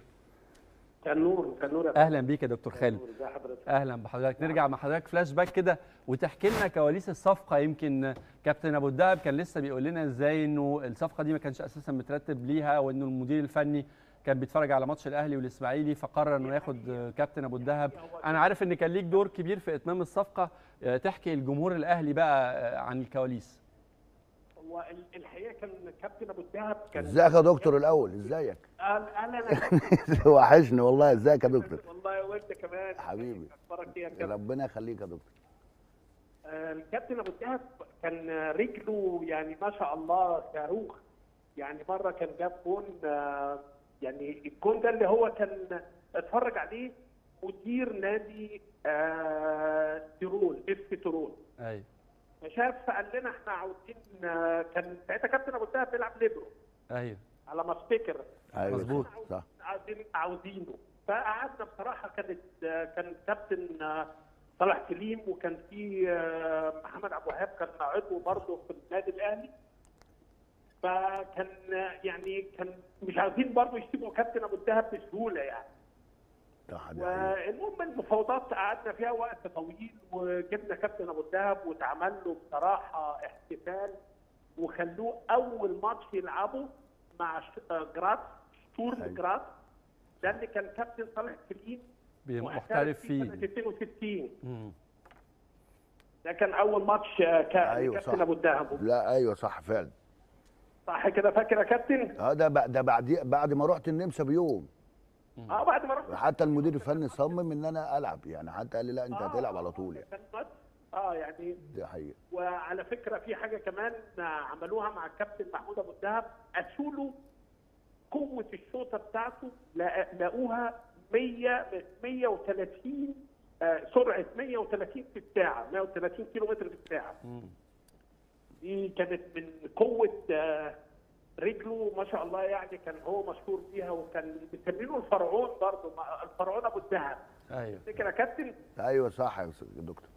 تنور تنور يا اهلا بيك يا دكتور خالد فندم. ازي حضرتك اهلا بحضرتك نرجع مع حضرتك فلاش باك كده وتحكي لنا كواليس الصفقه يمكن كابتن ابو الدهب كان لسه بيقول لنا ازاي انه الصفقه دي ما كانش اساسا مترتب ليها وانه المدير الفني كان بيتفرج على ماتش الاهلي والاسماعيلي فقرر انه ياخد كابتن ابو الدهب انا عارف ان كان ليك دور كبير في اتمام الصفقه آه، تحكي الجمهور الاهلي بقى آه، عن الكواليس هو ال- الحقيقه كان كابتن ابو الدهب كان ازيك يا دكتور الاول ازيك قال انا انا وحشني والله ازيك يا دكتور والله وانت كمان حبيبي اخبارك ايه يا كابتن ربنا يخليك يا دكتور آه، الكابتن ابو الدهب كان رجله يعني ما شاء الله صاروخ يعني مره كان جاب جون آه، يعني الجون ده اللي هو كان اتفرج عليه مدير نادي آه، تيرول اف تيرول ايوه فشاف فقال لنا احنا عاوزين آه، كان ساعتها كابتن ابو الدهب بيلعب ليبرو ايوه على ما افتكر ايوه مظبوط. صح, صح. عاوزين عاوزينه فقعدنا بصراحه كانت كان كابتن صلاح سليم وكان في محمد عبد الوهاب كان عضو برضه في النادي الاهلي فكان يعني كان مش عاوزين برضه يسيبوا كابتن ابو الدهب بسهوله يعني ده حقيقي. والمهم المفاوضات قعدنا فيها وقت طويل وجبنا كابتن ابو الدهب واتعمل له بصراحه احتفال وخلوه اول ماتش يلعبه مع ش- آه، جراتس شتورم أيوة. جراتس ده اللي كان كابتن صالح سليم محترف فيه سنه 62 مم. ده كان اول ماتش آه، كا- ايوه كابتن صح ابو الدهب لا ايوه صح فعلا صح كده فاكر يا كابتن؟ اه ده بع- ده بعد بعد ما رحت النمسا بيوم اه بعد ما رحت حتى المدير الفني صمم ان انا العب يعني حتى قال لي لا انت آه، هتلعب على طول يعني كان ماتش اه يعني دي حقيقه وعلى فكره في حاجه كمان عملوها مع الكابتن محمود ابو الدهب قاسوا له قوه الشوطه بتاعته لا- لقوها 100 130 آه، سرعه 130 في الساعه 130 كيلو متر في الساعه مم. دي كانت من قوه آه، رجله ما شاء الله يعني كان هو مشهور بيها وكان مسمينه الفرعون برضه الفرعون ابو الدهب ايوه فكره يا كابتن ايوه صح يا أستاذ دكتور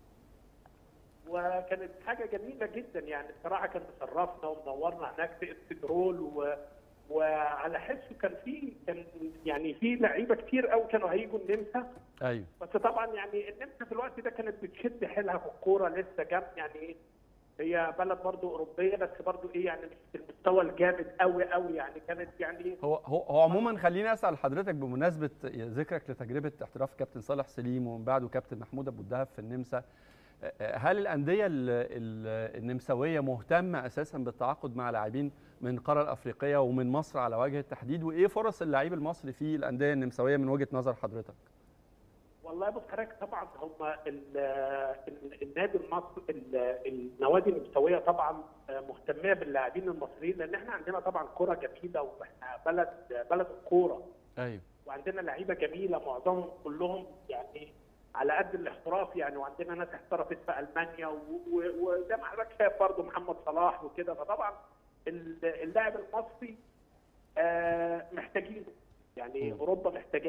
وكانت حاجه جميله جدا يعني بصراحه كان مشرفنا ومنورنا هناك في استدرول و... وعلى حسه كان في كان يعني في لعيبه كتير قوي كانوا هيجوا النمسا ايوه بس طبعا يعني النمسا في الوقت ده كانت بتشد حيلها في الكوره لسه جنب يعني هي بلد برضو اوروبيه بس برضو ايه يعني مش في المستوى الجامد قوي قوي يعني كانت يعني هو هو هو عموما خليني اسال حضرتك بمناسبه ذكرك لتجربه احتراف كابتن صالح سليم ومن بعده كابتن محمود ابو الدهب في النمسا هل الانديه ال- ال- النمساويه مهتمه اساسا بالتعاقد مع لاعبين من القاره الافريقيه ومن مصر على وجه التحديد وايه فرص اللعيب المصري في الانديه النمساويه من وجهه نظر حضرتك؟ والله بص حضرتك طبعا هم ال- ال- النادي المصري ال- النوادي النمساويه طبعا مهتميه باللاعبين المصريين لان احنا عندنا طبعا كره جميله واحنا بلد بلد الكوره ايوه وعندنا لعيبه جميله معظمهم كلهم يعني على قد الاحتراف يعني وعندنا ناس احترفت في المانيا و- و- وزي ما حضرتك شايف برضه محمد صلاح وكده فطبعا ال- اللاعب المصري آه، محتاجينه يعني مم. اوروبا محتاجاه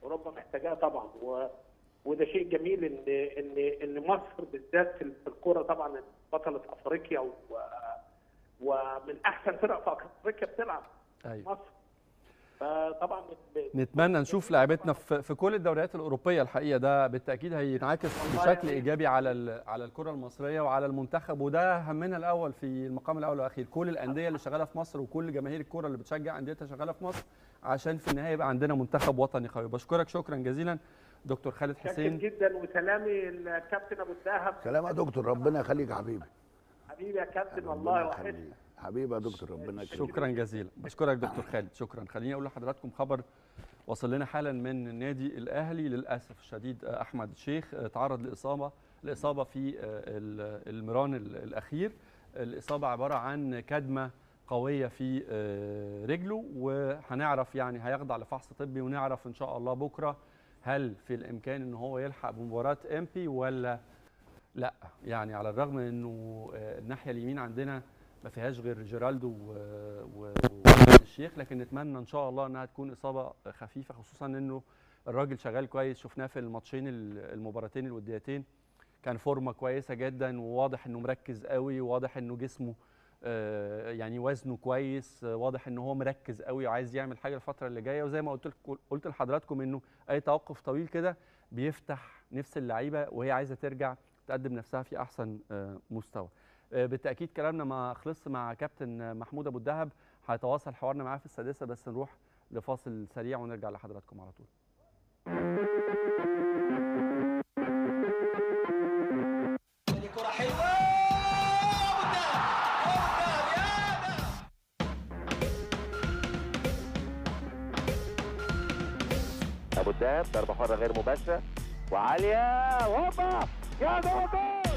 اوروبا محتاجاه طبعا و... وده شيء جميل ان ان ان مصر بالذات في في الكوره طبعا بطله افريقيا و... ومن احسن فرق في افريقيا بتلعب ايوه مصر فطبعا نتمنى نشوف لاعبتنا في في كل الدوريات الاوروبيه الحقيقه ده بالتاكيد هينعكس بشكل ايجابي على ال- على الكره المصريه وعلى المنتخب وده همنا الاول في المقام الاول والاخير كل الانديه اللي شغاله في مصر وكل جماهير الكره اللي بتشجع انديتها شغاله في مصر عشان في النهايه يبقى عندنا منتخب وطني قوي بشكرك شكرا جزيلا دكتور خالد شاكر حسين جدا وسلامي الكابتن ابو الدهب سلام يا دكتور ربنا يخليك يا حبيبي حبيبي يا كابتن والله ربنا وحشني يخليك. حبيبي يا دكتور ربنا يخليك شكرا جزيلا بشكرك دكتور خالد شكرا خليني اقول لحضراتكم خبر وصل لنا حالا من النادي الاهلي للاسف الشديد آه، احمد الشيخ آه، تعرض لاصابه لاصابه في آه، ال- المران ال- الاخير الاصابه عباره عن كدمه قويه في آه، رجله وهنعرف يعني هيخضع لفحص طبي ونعرف ان شاء الله بكره هل في الامكان ان هو يلحق بمباراه امبي ولا لا يعني على الرغم من انه آه، الناحيه اليمين عندنا ما فيهاش غير جيرالدو و- و- وأحمد الشيخ لكن نتمنى ان شاء الله انها تكون اصابه خفيفه خصوصا انه الراجل شغال كويس شفناه في الماتشين ال- المباراتين الوديتين كان فورمه كويسه جدا وواضح انه مركز قوي وواضح انه جسمه آه، يعني وزنه كويس آه، واضح ان هو مركز قوي وعايز يعمل حاجه الفتره اللي جايه وزي ما قلت لكم قلت لحضراتكم انه اي توقف طويل كده بيفتح نفس اللعيبه وهي عايزه ترجع تقدم نفسها في احسن آه، مستوى آه، بالتاكيد كلامنا ما خلص مع كابتن محمود ابو الدهب هيتواصل حوارنا معاه في السادسه بس نروح لفاصل سريع ونرجع لحضراتكم على طول كرة حلوة ابو الدهب ضربه حره غير مباشره وعاليه هوبا يا جول جول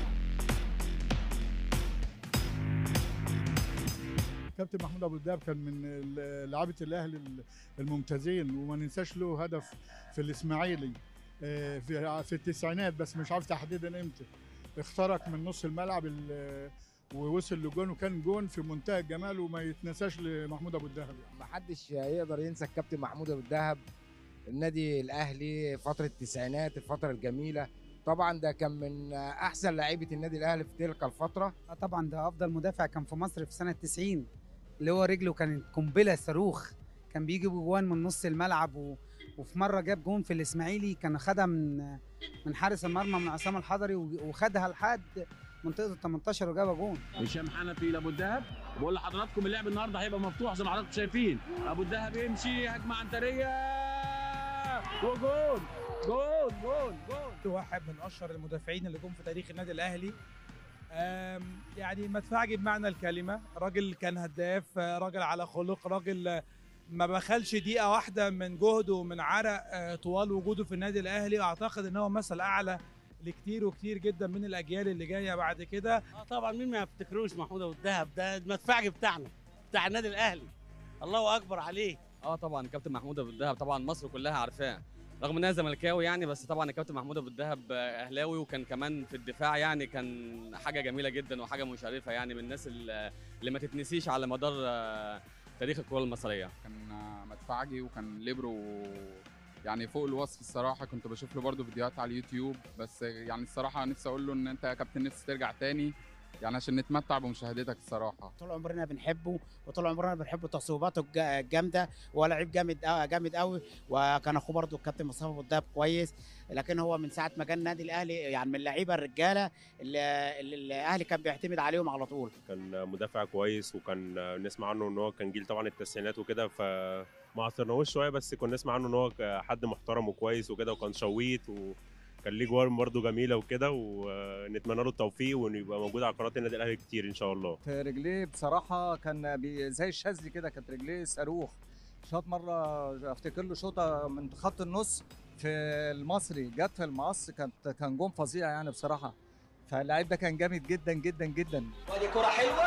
كابتن محمود ابو الدهب كان من ال- لعيبه الاهلي ال- الممتازين وما ننساش له هدف في الاسماعيلي آه، في في التسعينات بس مش عارف تحديدا امتى اخترق من نص الملعب ال- ووصل لجون وكان جون في منتهى الجمال وما يتنساش لمحمود ابو الدهب يعني. محدش يقدر ينسى الكابتن محمود ابو الدهب النادي الاهلي فتره التسعينات الفتره الجميله طبعا ده كان من احسن لعيبه النادي الاهلي في تلك الفتره آه طبعا ده افضل مدافع كان في مصر في سنه 90 اللي هو رجله كانت قنبله صاروخ كان بيجيب جوان من نص الملعب و... وفي مره جاب جون في الاسماعيلي كان خدها من من حارس المرمى من عصام الحضري و- وخدها لحد منطقه ال 18 وجابها جون هشام حنفي لابو الدهب بقول لحضراتكم اللعب النهارده هيبقى مفتوح زي ما حضراتكم شايفين ابو الدهب يمشي هجمه عنتريه وجول جول جول جول واحد من اشهر المدافعين اللي جم في تاريخ النادي الاهلي آم، يعني مدفعجي بمعنى الكلمه راجل كان هداف آه، راجل على خلق راجل آه، ما بخلش دقيقه واحده من جهده ومن عرق آه، طوال وجوده في النادي الاهلي اعتقد ان هو مثل اعلى لكتير وكتير جدا من الاجيال اللي جايه بعد كده اه طبعا مين ما يفتكروش محمود ابو الدهب ده المدفعجي بتاعنا بتاع النادي الاهلي الله اكبر عليه اه طبعا كابتن محمود ابو الدهب طبعا مصر كلها عارفاه رغم انها زملكاوي يعني بس طبعا الكابتن محمود ابو الدهب آه، اهلاوي وكان كمان في الدفاع يعني كان حاجه جميله جدا وحاجه مشرفه يعني من الناس اللي اللي ما تتنسيش على مدار آه، تاريخ الكره المصريه كان مدفعجي وكان ليبرو يعني فوق الوصف الصراحه كنت بشوف له برضه فيديوهات على اليوتيوب بس يعني الصراحه نفسي اقول له ان انت يا كابتن نفسي ترجع تاني يعني عشان نتمتع بمشاهدتك الصراحه طول عمرنا بنحبه وطول عمرنا بنحب تصويباته الج- الجامده هو لعيب جامد آه، جامد قوي وكان اخوه برضه الكابتن مصطفى ابو الدهب كويس لكن هو من ساعه ما جه النادي الاهلي يعني من اللعيبه الرجاله اللي, اللي الاهلي كان بيعتمد عليهم على طول كان مدافع كويس وكان نسمع عنه ان هو كان جيل طبعا التسعينات وكده فما عصرناهوش شويه بس كنا نسمع عنه ان هو ك- حد محترم وكويس وكده وكان شويت وكان ليه جوار برضه جميله وكده ونتمنى له التوفيق وانه يبقى موجود على قناه النادي الاهلي كتير ان شاء الله رجليه بصراحة كان بي زي الشاذلي كده كانت رجليه صاروخ شاط مرة افتكر له شوطة من خط النص في المصري جت في المقص كانت كان جون فظيع يعني بصراحة فاللعيب ده كان جامد جدا جدا جدا ودي كرة حلوة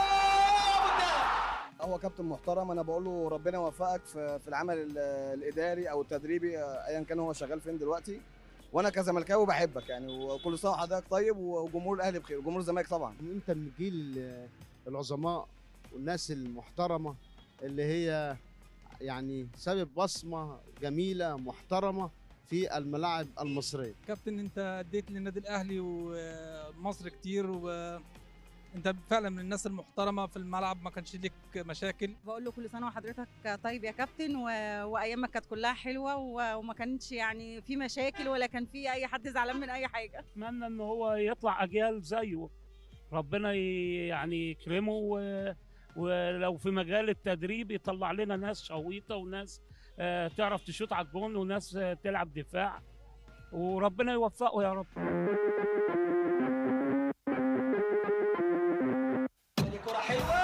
هو كابتن محترم انا بقول له ربنا يوفقك في في العمل ال- الاداري او التدريبي آه، ايا كان هو شغال فين دلوقتي وانا كزملكاوي بحبك يعني وكل سنه وحضرتك طيب وجمهور الاهلي بخير وجمهور الزمالك طبعا انت من جيل العظماء والناس المحترمه اللي هي يعني سبب بصمه جميله محترمه في الملاعب المصريه كابتن انت اديت للنادي الاهلي ومصر كتير وانت فعلا من الناس المحترمه في الملعب ما كانش ليك مشاكل بقول له كل سنه وحضرتك طيب يا كابتن و... وايامك كانت كلها حلوه و... وما كانش يعني في مشاكل ولا كان في اي حد زعلان من اي حاجه اتمنى ان هو يطلع اجيال زيه ربنا ي- يعني يكرمه و... ولو في مجال التدريب يطلع لنا ناس شويطه وناس آه، تعرف تشوط على الجون وناس آه، تلعب دفاع وربنا يوفقه يا رب كرة حلوة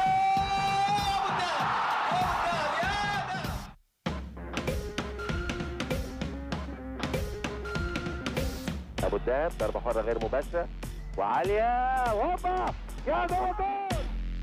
ابو الدهب ضربه حره غير مباشره وعاليه هوبا يا جول جول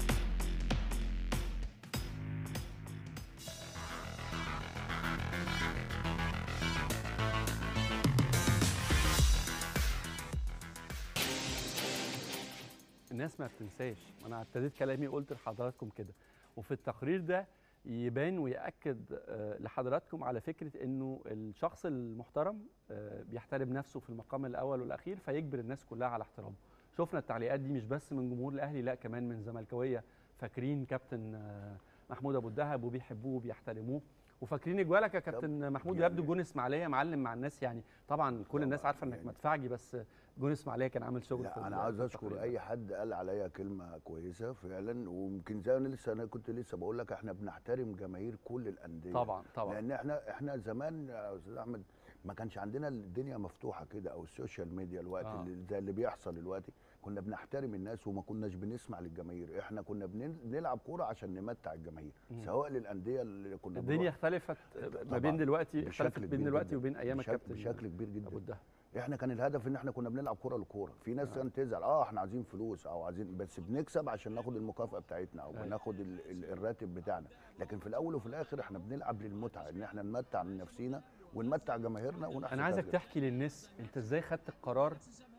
الناس ما بتنساش انا ابتديت كلامي قلت لحضراتكم كده وفي التقرير ده يبان ويأكد آه، لحضراتكم على فكرة انه الشخص المحترم آه، بيحترم نفسه في المقام الاول والاخير فيجبر الناس كلها على احترامه شفنا التعليقات دي مش بس من جمهور الاهلي لا كمان من زملكاويه فاكرين كابتن آه، محمود ابو الدهب وبيحبوه وبيحترموه وفاكرين اجوالك يا كابتن محمود يعني- يبدو جون اسماعيليه معلم مع الناس يعني طبعا كل الناس عارفه انك مدفعجي بس جون اسماعيليه كان عامل شغل في لا انا ال- عاوز في اشكر التقرير ده. اي حد قال عليا كلمه كويسه فعلا ويمكن زي انا لسه انا كنت لسه بقول لك احنا بنحترم جماهير كل الانديه طبعا طبعا لان احنا احنا زمان يا استاذ احمد ما كانش عندنا الدنيا مفتوحه كده او السوشيال ميديا الوقت آه. اللي زي اللي بيحصل دلوقتي كنا بنحترم الناس وما كناش بنسمع للجماهير احنا كنا بنل- بنلعب كوره عشان نمتع الجماهير مم. سواء للانديه اللي كنا الدنيا بنروح- اختلفت ما طبعاً. بين دلوقتي بشكل اختلفت بين كبير دلوقتي جداً. وبين ايام بشكل- الكابتن بشكل كبير جدا ابو الدهب احنا كان الهدف ان احنا كنا بنلعب كوره لكوره في ناس كانت تزعل اه احنا عايزين فلوس او عايزين بس بنكسب عشان ناخد المكافاه بتاعتنا او أيوة. بناخد ال- ال- الراتب بتاعنا لكن في الاول وفي الاخر احنا بنلعب للمتعه ان احنا نمتع من نفسينا ونمتع جماهيرنا ونحصل انا عايزك تجربة. تحكي للناس انت ازاي خدت القرار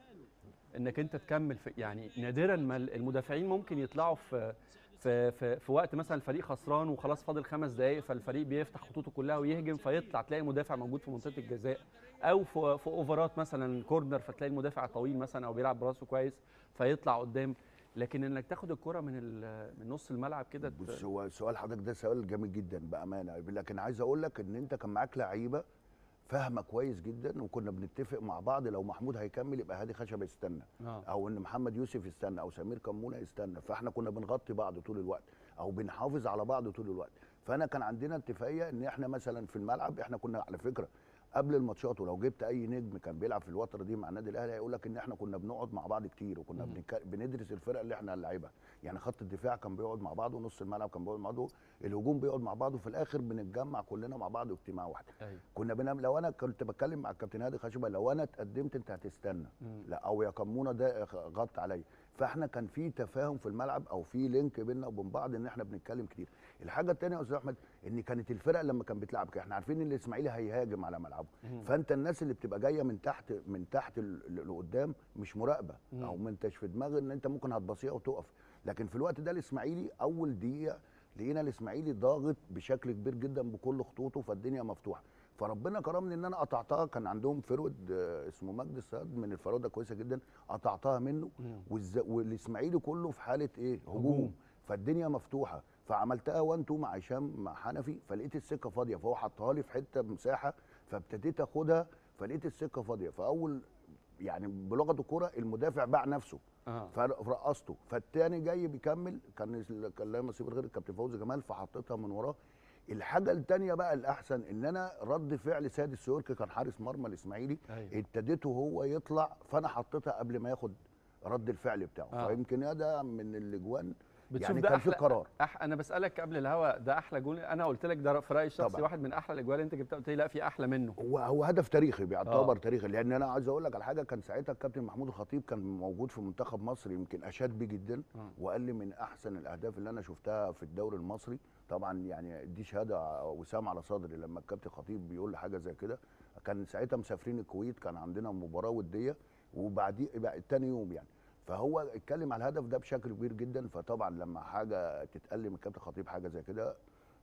انك انت تكمل في يعني نادرا ما المدافعين ممكن يطلعوا في في في, في وقت مثلا الفريق خسران وخلاص فاضل خمس دقائق فالفريق بيفتح خطوطه كلها ويهجم فيطلع تلاقي مدافع موجود في منطقه الجزاء او في في اوفرات مثلا كورنر فتلاقي المدافع طويل مثلا او بيلعب براسه كويس فيطلع قدام لكن انك تاخد الكره من ال- من نص الملعب كده ت- بص هو سؤال حضرتك ده سؤال جميل جدا بامانه لكن عايز اقول لك ان انت كان معاك لعيبه فاهمه كويس جدا وكنا بنتفق مع بعض لو محمود هيكمل يبقى هادي خشبه يستنى آه. او ان محمد يوسف يستنى او سمير كمونه يستنى فاحنا كنا بنغطي بعض طول الوقت او بنحافظ على بعض طول الوقت فانا كان عندنا اتفاقيه ان احنا مثلا في الملعب احنا كنا على فكره قبل الماتشات ولو جبت اي نجم كان بيلعب في الفتره دي مع النادي الاهلي هيقول لك ان احنا كنا بنقعد مع بعض كتير وكنا مم. بنك... بندرس الفرقه اللي احنا هنلعبها يعني خط الدفاع كان بيقعد مع بعض ونص الملعب كان بيقعد مع بعض الهجوم بيقعد مع بعض وفي الاخر بنتجمع كلنا مع بعض واجتماع واحد أيوة. كنا بنعمل لو انا كنت بتكلم مع الكابتن هادي خشبه لو انا اتقدمت انت هتستنى مم. لا او يا كمونه ده غط عليا فاحنا كان في تفاهم في الملعب او في لينك بيننا وبين بعض ان احنا بنتكلم كتير الحاجه الثانيه يا استاذ احمد ان كانت الفرق لما كان بتلعب كده احنا عارفين ان الاسماعيلي هيهاجم على ملعبه مم. فانت الناس اللي بتبقى جايه من تحت من تحت ال- اللي قدام مش مراقبه مم. او ما انتش في دماغ ان انت ممكن هتبصيها وتقف لكن في الوقت ده الاسماعيلي اول دقيقه لقينا الاسماعيلي ضاغط بشكل كبير جدا بكل خطوطه فالدنيا مفتوحه فربنا كرمني ان انا قطعتها كان عندهم فرود آه، اسمه مجدي السيد من الفراوده كويسه جدا قطعتها منه مم. والز... والاسماعيلي كله في حاله ايه هجوم, هجوم. هجوم. فالدنيا مفتوحه فعملتها 1 2 مع هشام مع حنفي فلقيت السكه فاضيه فهو حطها لي في حته مساحه فابتديت اخدها فلقيت السكه فاضيه فاول يعني بلغه الكوره المدافع باع نفسه آه. فرقصته فالتاني جاي بيكمل كان ال- كان لا نصيب غير الكابتن فوزي جمال فحطيتها من وراه الحاجه التانيه بقى الاحسن ان انا رد فعل سيد السيوركي كان حارس مرمى الاسماعيلي أيوة. ابتديته هو يطلع فانا حطيتها قبل ما ياخد رد الفعل بتاعه آه. آه. فيمكن ده من الاجوان بتشوف يعني ده كان في أحلى- قرار أح انا بسالك قبل الهوا ده احلى جول انا قلت لك ده في رايي الشخصي طبعاً. واحد من احلى الاجوال اللي انت جبتها قلت لي لا في احلى منه هو هو هدف تاريخي بيعتبر آه. تاريخي لان انا عايز اقول لك على حاجه كان ساعتها الكابتن محمود الخطيب كان موجود في منتخب مصر يمكن اشاد بيه جدا آه. وقال لي من احسن الاهداف اللي انا شفتها في الدوري المصري طبعا يعني دي شهاده وسام على صدري لما الكابتن خطيب بيقول لي حاجه زي كده كان ساعتها مسافرين الكويت كان عندنا مباراه وديه وبعديه بقى تاني يوم يعني فهو اتكلم على الهدف ده بشكل كبير جدا فطبعا لما حاجه تتقال من الكابتن خطيب حاجه زي كده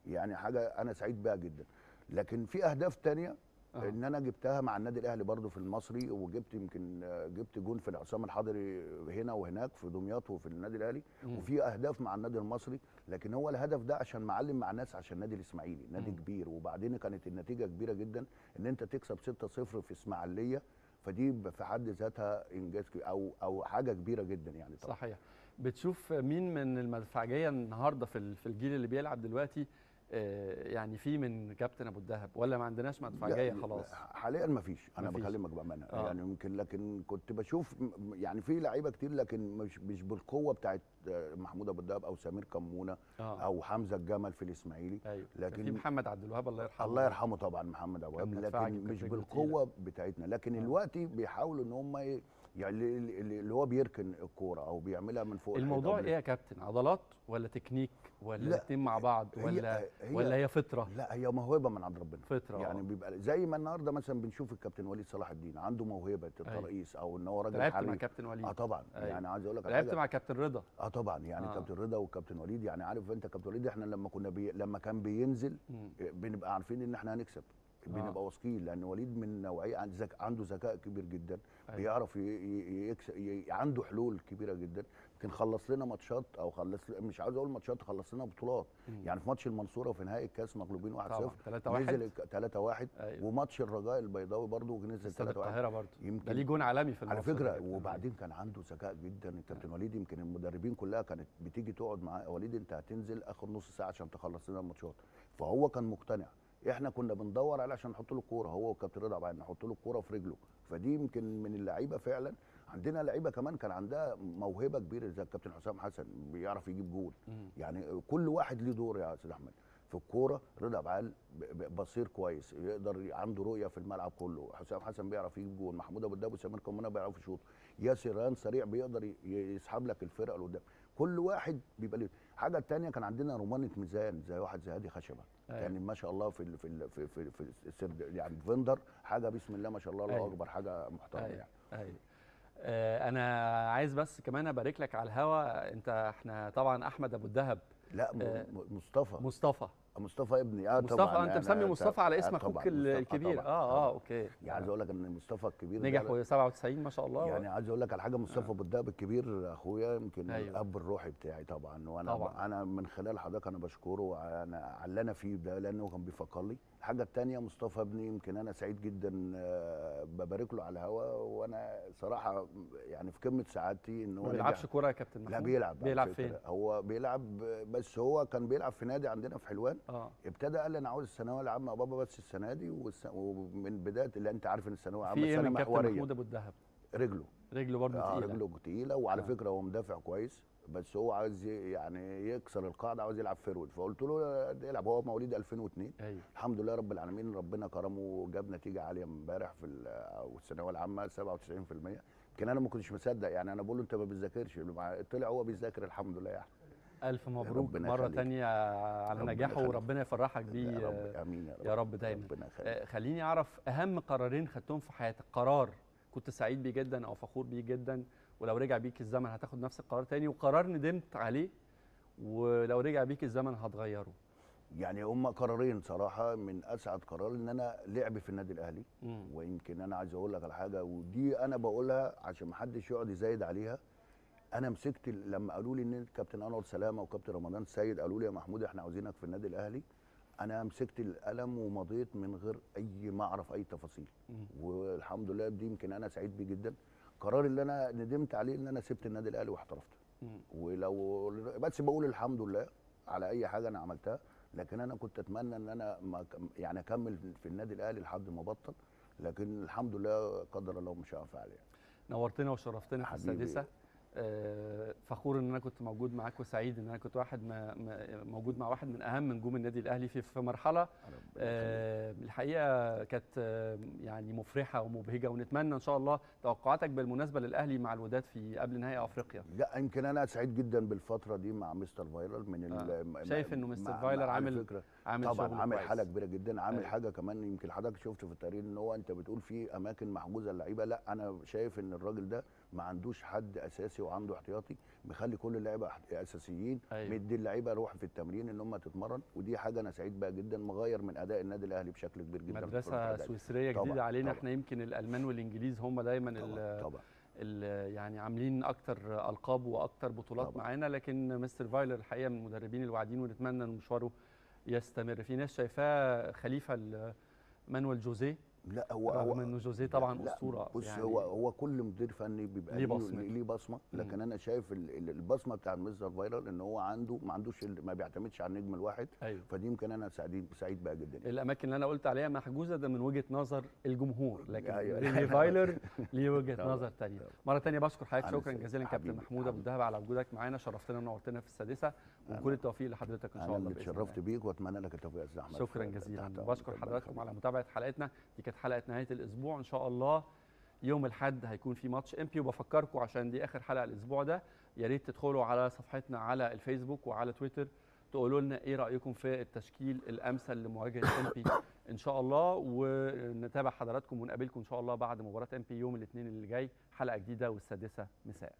يعني حاجه انا سعيد بيها جدا لكن في اهداف تانية آه. ان انا جبتها مع النادي الاهلي برضو في المصري وجبت يمكن آه، جبت جون في العصام الحضري هنا وهناك في دمياط وفي النادي الاهلي مم. وفي اهداف مع النادي المصري لكن هو الهدف ده عشان معلم مع ناس عشان النادي الاسماعيلي نادي مم. كبير وبعدين كانت النتيجه كبيره جدا ان انت تكسب 6-0 في اسماعيليه فدي ب- في حد ذاتها انجاز كبير او او حاجه كبيره جدا يعني طبعا صحيح بتشوف مين من المدفعجيه النهارده في ال- في الجيل اللي بيلعب دلوقتي آه، يعني في من كابتن ابو الدهب ولا ما عندناش مدفعجيه لا، خلاص حاليا ما فيش انا مفيش. بكلمك بامانه آه. يعني يمكن لكن كنت بشوف م- يعني في لعيبه كتير لكن مش مش بالقوه بتاعت آه، محمود ابو الدهب او سمير كمونه آه. او حمزه الجمل في الاسماعيلي ايوه لكن في محمد عبد الوهاب الله يرحمه الله يرحمه طبعا محمد ابو كان وهاب مدفعي لكن وكانت مش رجله بالقوه بتاعتنا لكن الوقت بيحاولوا ان هم ي- يعني اللي- اللي اللي هو بيركن الكوره او بيعملها من فوق الحيط الموضوع أو ايه يا كابتن عضلات ولا تكنيك ولا لا، الاثنين مع بعض هي- ولا هي- ولا هي فطره لا هي موهبه من عند ربنا فطره يعني آه. بيبقى زي ما النهارده مثلا بنشوف الكابتن وليد صلاح الدين عنده موهبه الترقيص او ان هو راجل لعبت حريف مع كابتن وليد اه طبعا أيوة. يعني عايز اقول لك على لعبت حاجة. مع كابتن رضا اه طبعا يعني آه. آه. كابتن رضا وكابتن وليد يعني عارف انت كابتن وليد احنا لما كنا بي... لما كان بينزل مم. بنبقى عارفين ان احنا هنكسب بنبقى واثقين لان وليد من نوعيه عند ذك... عنده ذكاء كبير جدا أيوة. بيعرف ي... ي... يكسب ي... عنده حلول كبيره جدا يمكن خلص لنا ماتشات او خلص مش عاوز اقول ماتشات خلص لنا بطولات مم. يعني في ماتش المنصوره في نهائي الكاس مغلوبين 1-0 طبعا 3-1. نزل 3 1 أيوة. وماتش الرجاء البيضاوي برضه نزل استاد 3 1 القاهره برضه يمكن ده ليه جون عالمي في على الماتش ده فكره كابتن وبعدين كان عنده ذكاء جدا الكابتن وليد يمكن المدربين كلها كانت بتيجي تقعد معاه وليد انت هتنزل اخر نص ساعه عشان تخلص لنا الماتشات فهو كان مقتنع احنا كنا بندور عليه عشان نحط له الكوره هو والكابتن رضا بعدين نحط له الكوره في رجله فدي يمكن من اللعيبه فعلا عندنا لعيبه كمان كان عندها موهبه كبيره زي الكابتن حسام حسن بيعرف يجيب جول مم. يعني كل واحد ليه دور يا استاذ احمد في الكوره رضا بعال ب- ب- بصير كويس يقدر عنده رؤيه في الملعب كله حسام حسن بيعرف يجيب جول محمود ابو الدهب وسمير كمونه بيعرفوا يشوطوا ياسر ران سريع بيقدر ي- يسحب لك الفرقه لقدام كل واحد بيبقى له حاجه التانية كان عندنا رمانه ميزان زي واحد زي هادي خشبه أيوة. يعني ما شاء الله في ال في ال في في, في السرد يعني فيندر حاجه بسم الله ما شاء الله الله أيوة. اكبر حاجه محترمه أيوة. يعني أيوة. آه انا عايز بس كمان ابارك لك على الهوا انت احنا طبعا احمد ابو الدهب لا م- آه، م- مصطفى مصطفى مصطفى ابني اه مصطفى طبعا انت أنا مسمي طبعاً- مصطفى على آه اسم طبعاً، اخوك ال- مصطفى الكبير طبعاً، اه اه طبعاً. اوكي يعني عايز اقول لك ان مصطفى الكبير ده- نجح و 97 ما شاء الله يعني عايز اقول لك على حاجه مصطفى ابو الدهب الكبير اخويا يمكن أيوة. الاب الروحي بتاعي طبعا وانا طبعاً. طبعا. انا من خلال حضرتك انا بشكره انا على اللي انا فيه ده لانه كان بيفكر لي الحاجه الثانيه مصطفى ابني يمكن انا سعيد جدا آه، ببارك له على الهوا وانا صراحه يعني في قمه سعادتي ان هو ما نجح. بيلعبش كوره يا كابتن لا محمود بيلعب على بيلعب فكرة. فين هو بيلعب بس هو كان بيلعب في نادي عندنا في حلوان اه ابتدى قال لي انا عاوز الثانويه العامه يا بابا بس السنه دي والس- ومن بدايه اللي انت عارف ان الثانويه في العامه ايه سنه من كابتن محوريه محمود ابو الدهب رجله رجله برضه اه تقيله رجله تقيله وعلى آه. فكره هو مدافع كويس بس هو عاوز ي- يعني يكسر القاعده عاوز يلعب فيرود فقلت له يلعب هو مواليد 2002 ايوه الحمد لله رب العالمين ربنا كرمه وجاب نتيجه عاليه امبارح في ال- او الثانويه العامه 97% يمكن انا ما كنتش مصدق يعني انا بقول له انت ما بتذاكرش طلع هو بيذاكر الحمد لله يعني الف مبروك ربنا مره يخليك. تانية على ربنا نجاحه يخليك. وربنا يفرحك بيه يا رب آه، امين يا رب يا رب دايما ربنا يخليك آه، خليني اعرف اهم قرارين خدتهم في حياتك قرار كنت سعيد بيه جدا او فخور بيه جدا ولو رجع بيك الزمن هتاخد نفس القرار تاني وقرار ندمت عليه ولو رجع بيك الزمن هتغيره يعني هم قرارين صراحه من اسعد قرار ان انا لعبي في النادي الاهلي مم. ويمكن انا عايز اقول لك على حاجه ودي انا بقولها عشان ما حدش يقعد يزايد عليها انا مسكت ال- لما قالوا لي ان كابتن انور سلامه وكابتن رمضان السيد قالوا لي يا محمود احنا عاوزينك في النادي الاهلي انا مسكت القلم ومضيت من غير اي ما اعرف اي تفاصيل مم. والحمد لله دي يمكن انا سعيد بيه جدا قرار اللي انا ندمت عليه ان انا سبت النادي الاهلي واحترفت مم. ولو بس بقول الحمد لله على اي حاجه انا عملتها لكن انا كنت اتمنى ان انا ما ك- يعني اكمل في النادي الاهلي لحد ما ابطل لكن الحمد لله قدر الله ما شاء فعل يعني نورتنا وشرفتنا في حبيبي. السادسه آه، فخور ان انا كنت موجود معاك وسعيد ان انا كنت واحد ما ما- موجود مع واحد من اهم نجوم النادي الاهلي في في مرحله آه، الحقيقه كانت آه، يعني مفرحه ومبهجه ونتمنى ان شاء الله توقعاتك بالمناسبه للاهلي مع الوداد في قبل نهائي افريقيا لا يمكن انا سعيد جدا بالفتره دي مع مستر فايلر من آه. ال- شايف مع- إنه مستر مع- فايلر مع- على عامل فكرة عامل طبعا شغل عامل كويس. حاله كبيره جدا عامل أيوة. حاجه كمان يمكن حضرتك شفت في التقرير ان هو انت بتقول في اماكن محجوزه للعيبه لا انا شايف ان الراجل ده ما عندوش حد اساسي وعنده احتياطي مخلي كل اللعيبه أح- اساسيين أيوة. مدي اللعيبه روح في التمرين ان هم تتمرن ودي حاجه انا سعيد بيها جدا مغير من اداء النادي الاهلي بشكل كبير جدا في الفترة مدرسه الأخيرة. سويسريه طبعاً، جديده علينا طبعاً. احنا يمكن الالمان والانجليز هم دايما ال- طبعا ال- يعني عاملين اكتر القاب واكتر بطولات طبعاً. معانا لكن مستر فايلر الحقيقه من المدربين الواعدين ونتمنى ان مشواره يستمر في ناس شايفاه خليفه ل- مانويل جوزيه لا هو رغم هو انه جوزيه طبعا لا، اسطوره بص يعني هو هو كل مدير فني بيبقى ليه ليه بصمة. بصمه ليه بصمه لكن مم. انا شايف ال- ال- البصمه بتاع مستر فايرال ان هو عنده ما عندوش ال- ما بيعتمدش على النجم الواحد ايوه فدي يمكن انا سعيد سعيد بيها جدا الاماكن اللي انا قلت عليها محجوزه ده من وجهه نظر الجمهور لكن أيوة. ريني فايلر ليه وجهه طبعاً. نظر تانية مره تانية بشكر حضرتك أنا شكرا سعيد. جزيلا كابتن حبيبي، محمود ابو الدهب على وجودك معانا شرفتنا ونورتنا في السادسه وكل التوفيق لحضرتك ان شاء انا الله اللي بإذن اتشرفت الله. بيك واتمنى لك التوفيق يا استاذ احمد شكرا في- جزيلا تحت أمرك. بشكر ربنا حضراتكم يخليك. على متابعه حلقتنا دي كانت حلقه نهايه الاسبوع ان شاء الله يوم الاحد هيكون في ماتش امبي وبفكركم عشان دي اخر حلقه الاسبوع ده يا ريت تدخلوا على صفحتنا على الفيسبوك وعلى تويتر تقولوا لنا ايه رايكم في التشكيل الامثل لمواجهه امبي ان شاء الله ونتابع حضراتكم ونقابلكم ان شاء الله بعد مباراه امبي يوم الاثنين اللي جاي حلقه جديده والسادسه مساء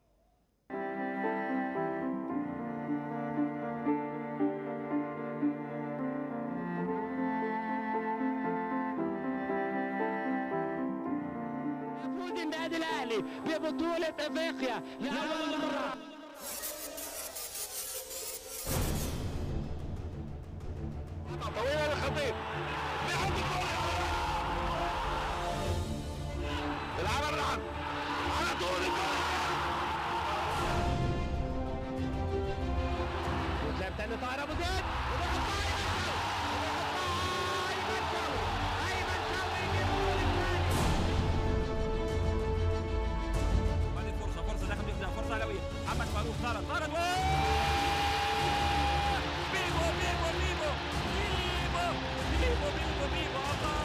يفوز النادي الاهلي ببطوله افريقيا لاول مره طويله للخطيب العمل العب على طول وتلعب تاني طاهر ابو زيد هذه فرصه فرصه داخل بيخدع فرصه علويه محمد فاروق طارد طارد و بيبو بيبو بيبو بيبو بيبو بيبو بيبو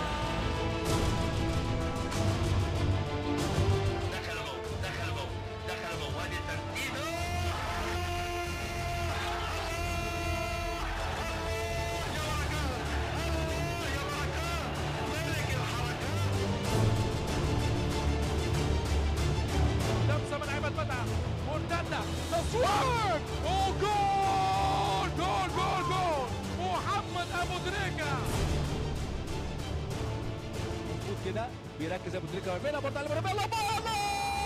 دخل مو دخل مو دخل مو وادي ترتيبه لمسه من عماد متعب مرتده تصوير وجول جول جول جول محمد ابو تريكه مظبوط كده بيركز ابو تريكه ويعملها برضه على مرمى الله الله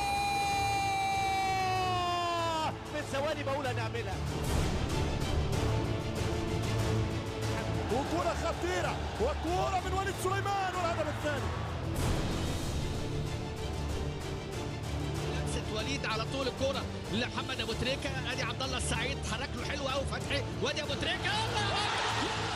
من ثواني بقول هنعملها وكرة خطيرة وكرة من وليد سليمان والهدف الثاني لمسه وليد على طول الكوره لمحمد ابو تريكه ادي عبد الله السعيد حرك له حلو قوي فتحي وادي ابو تريكه الله أكبر.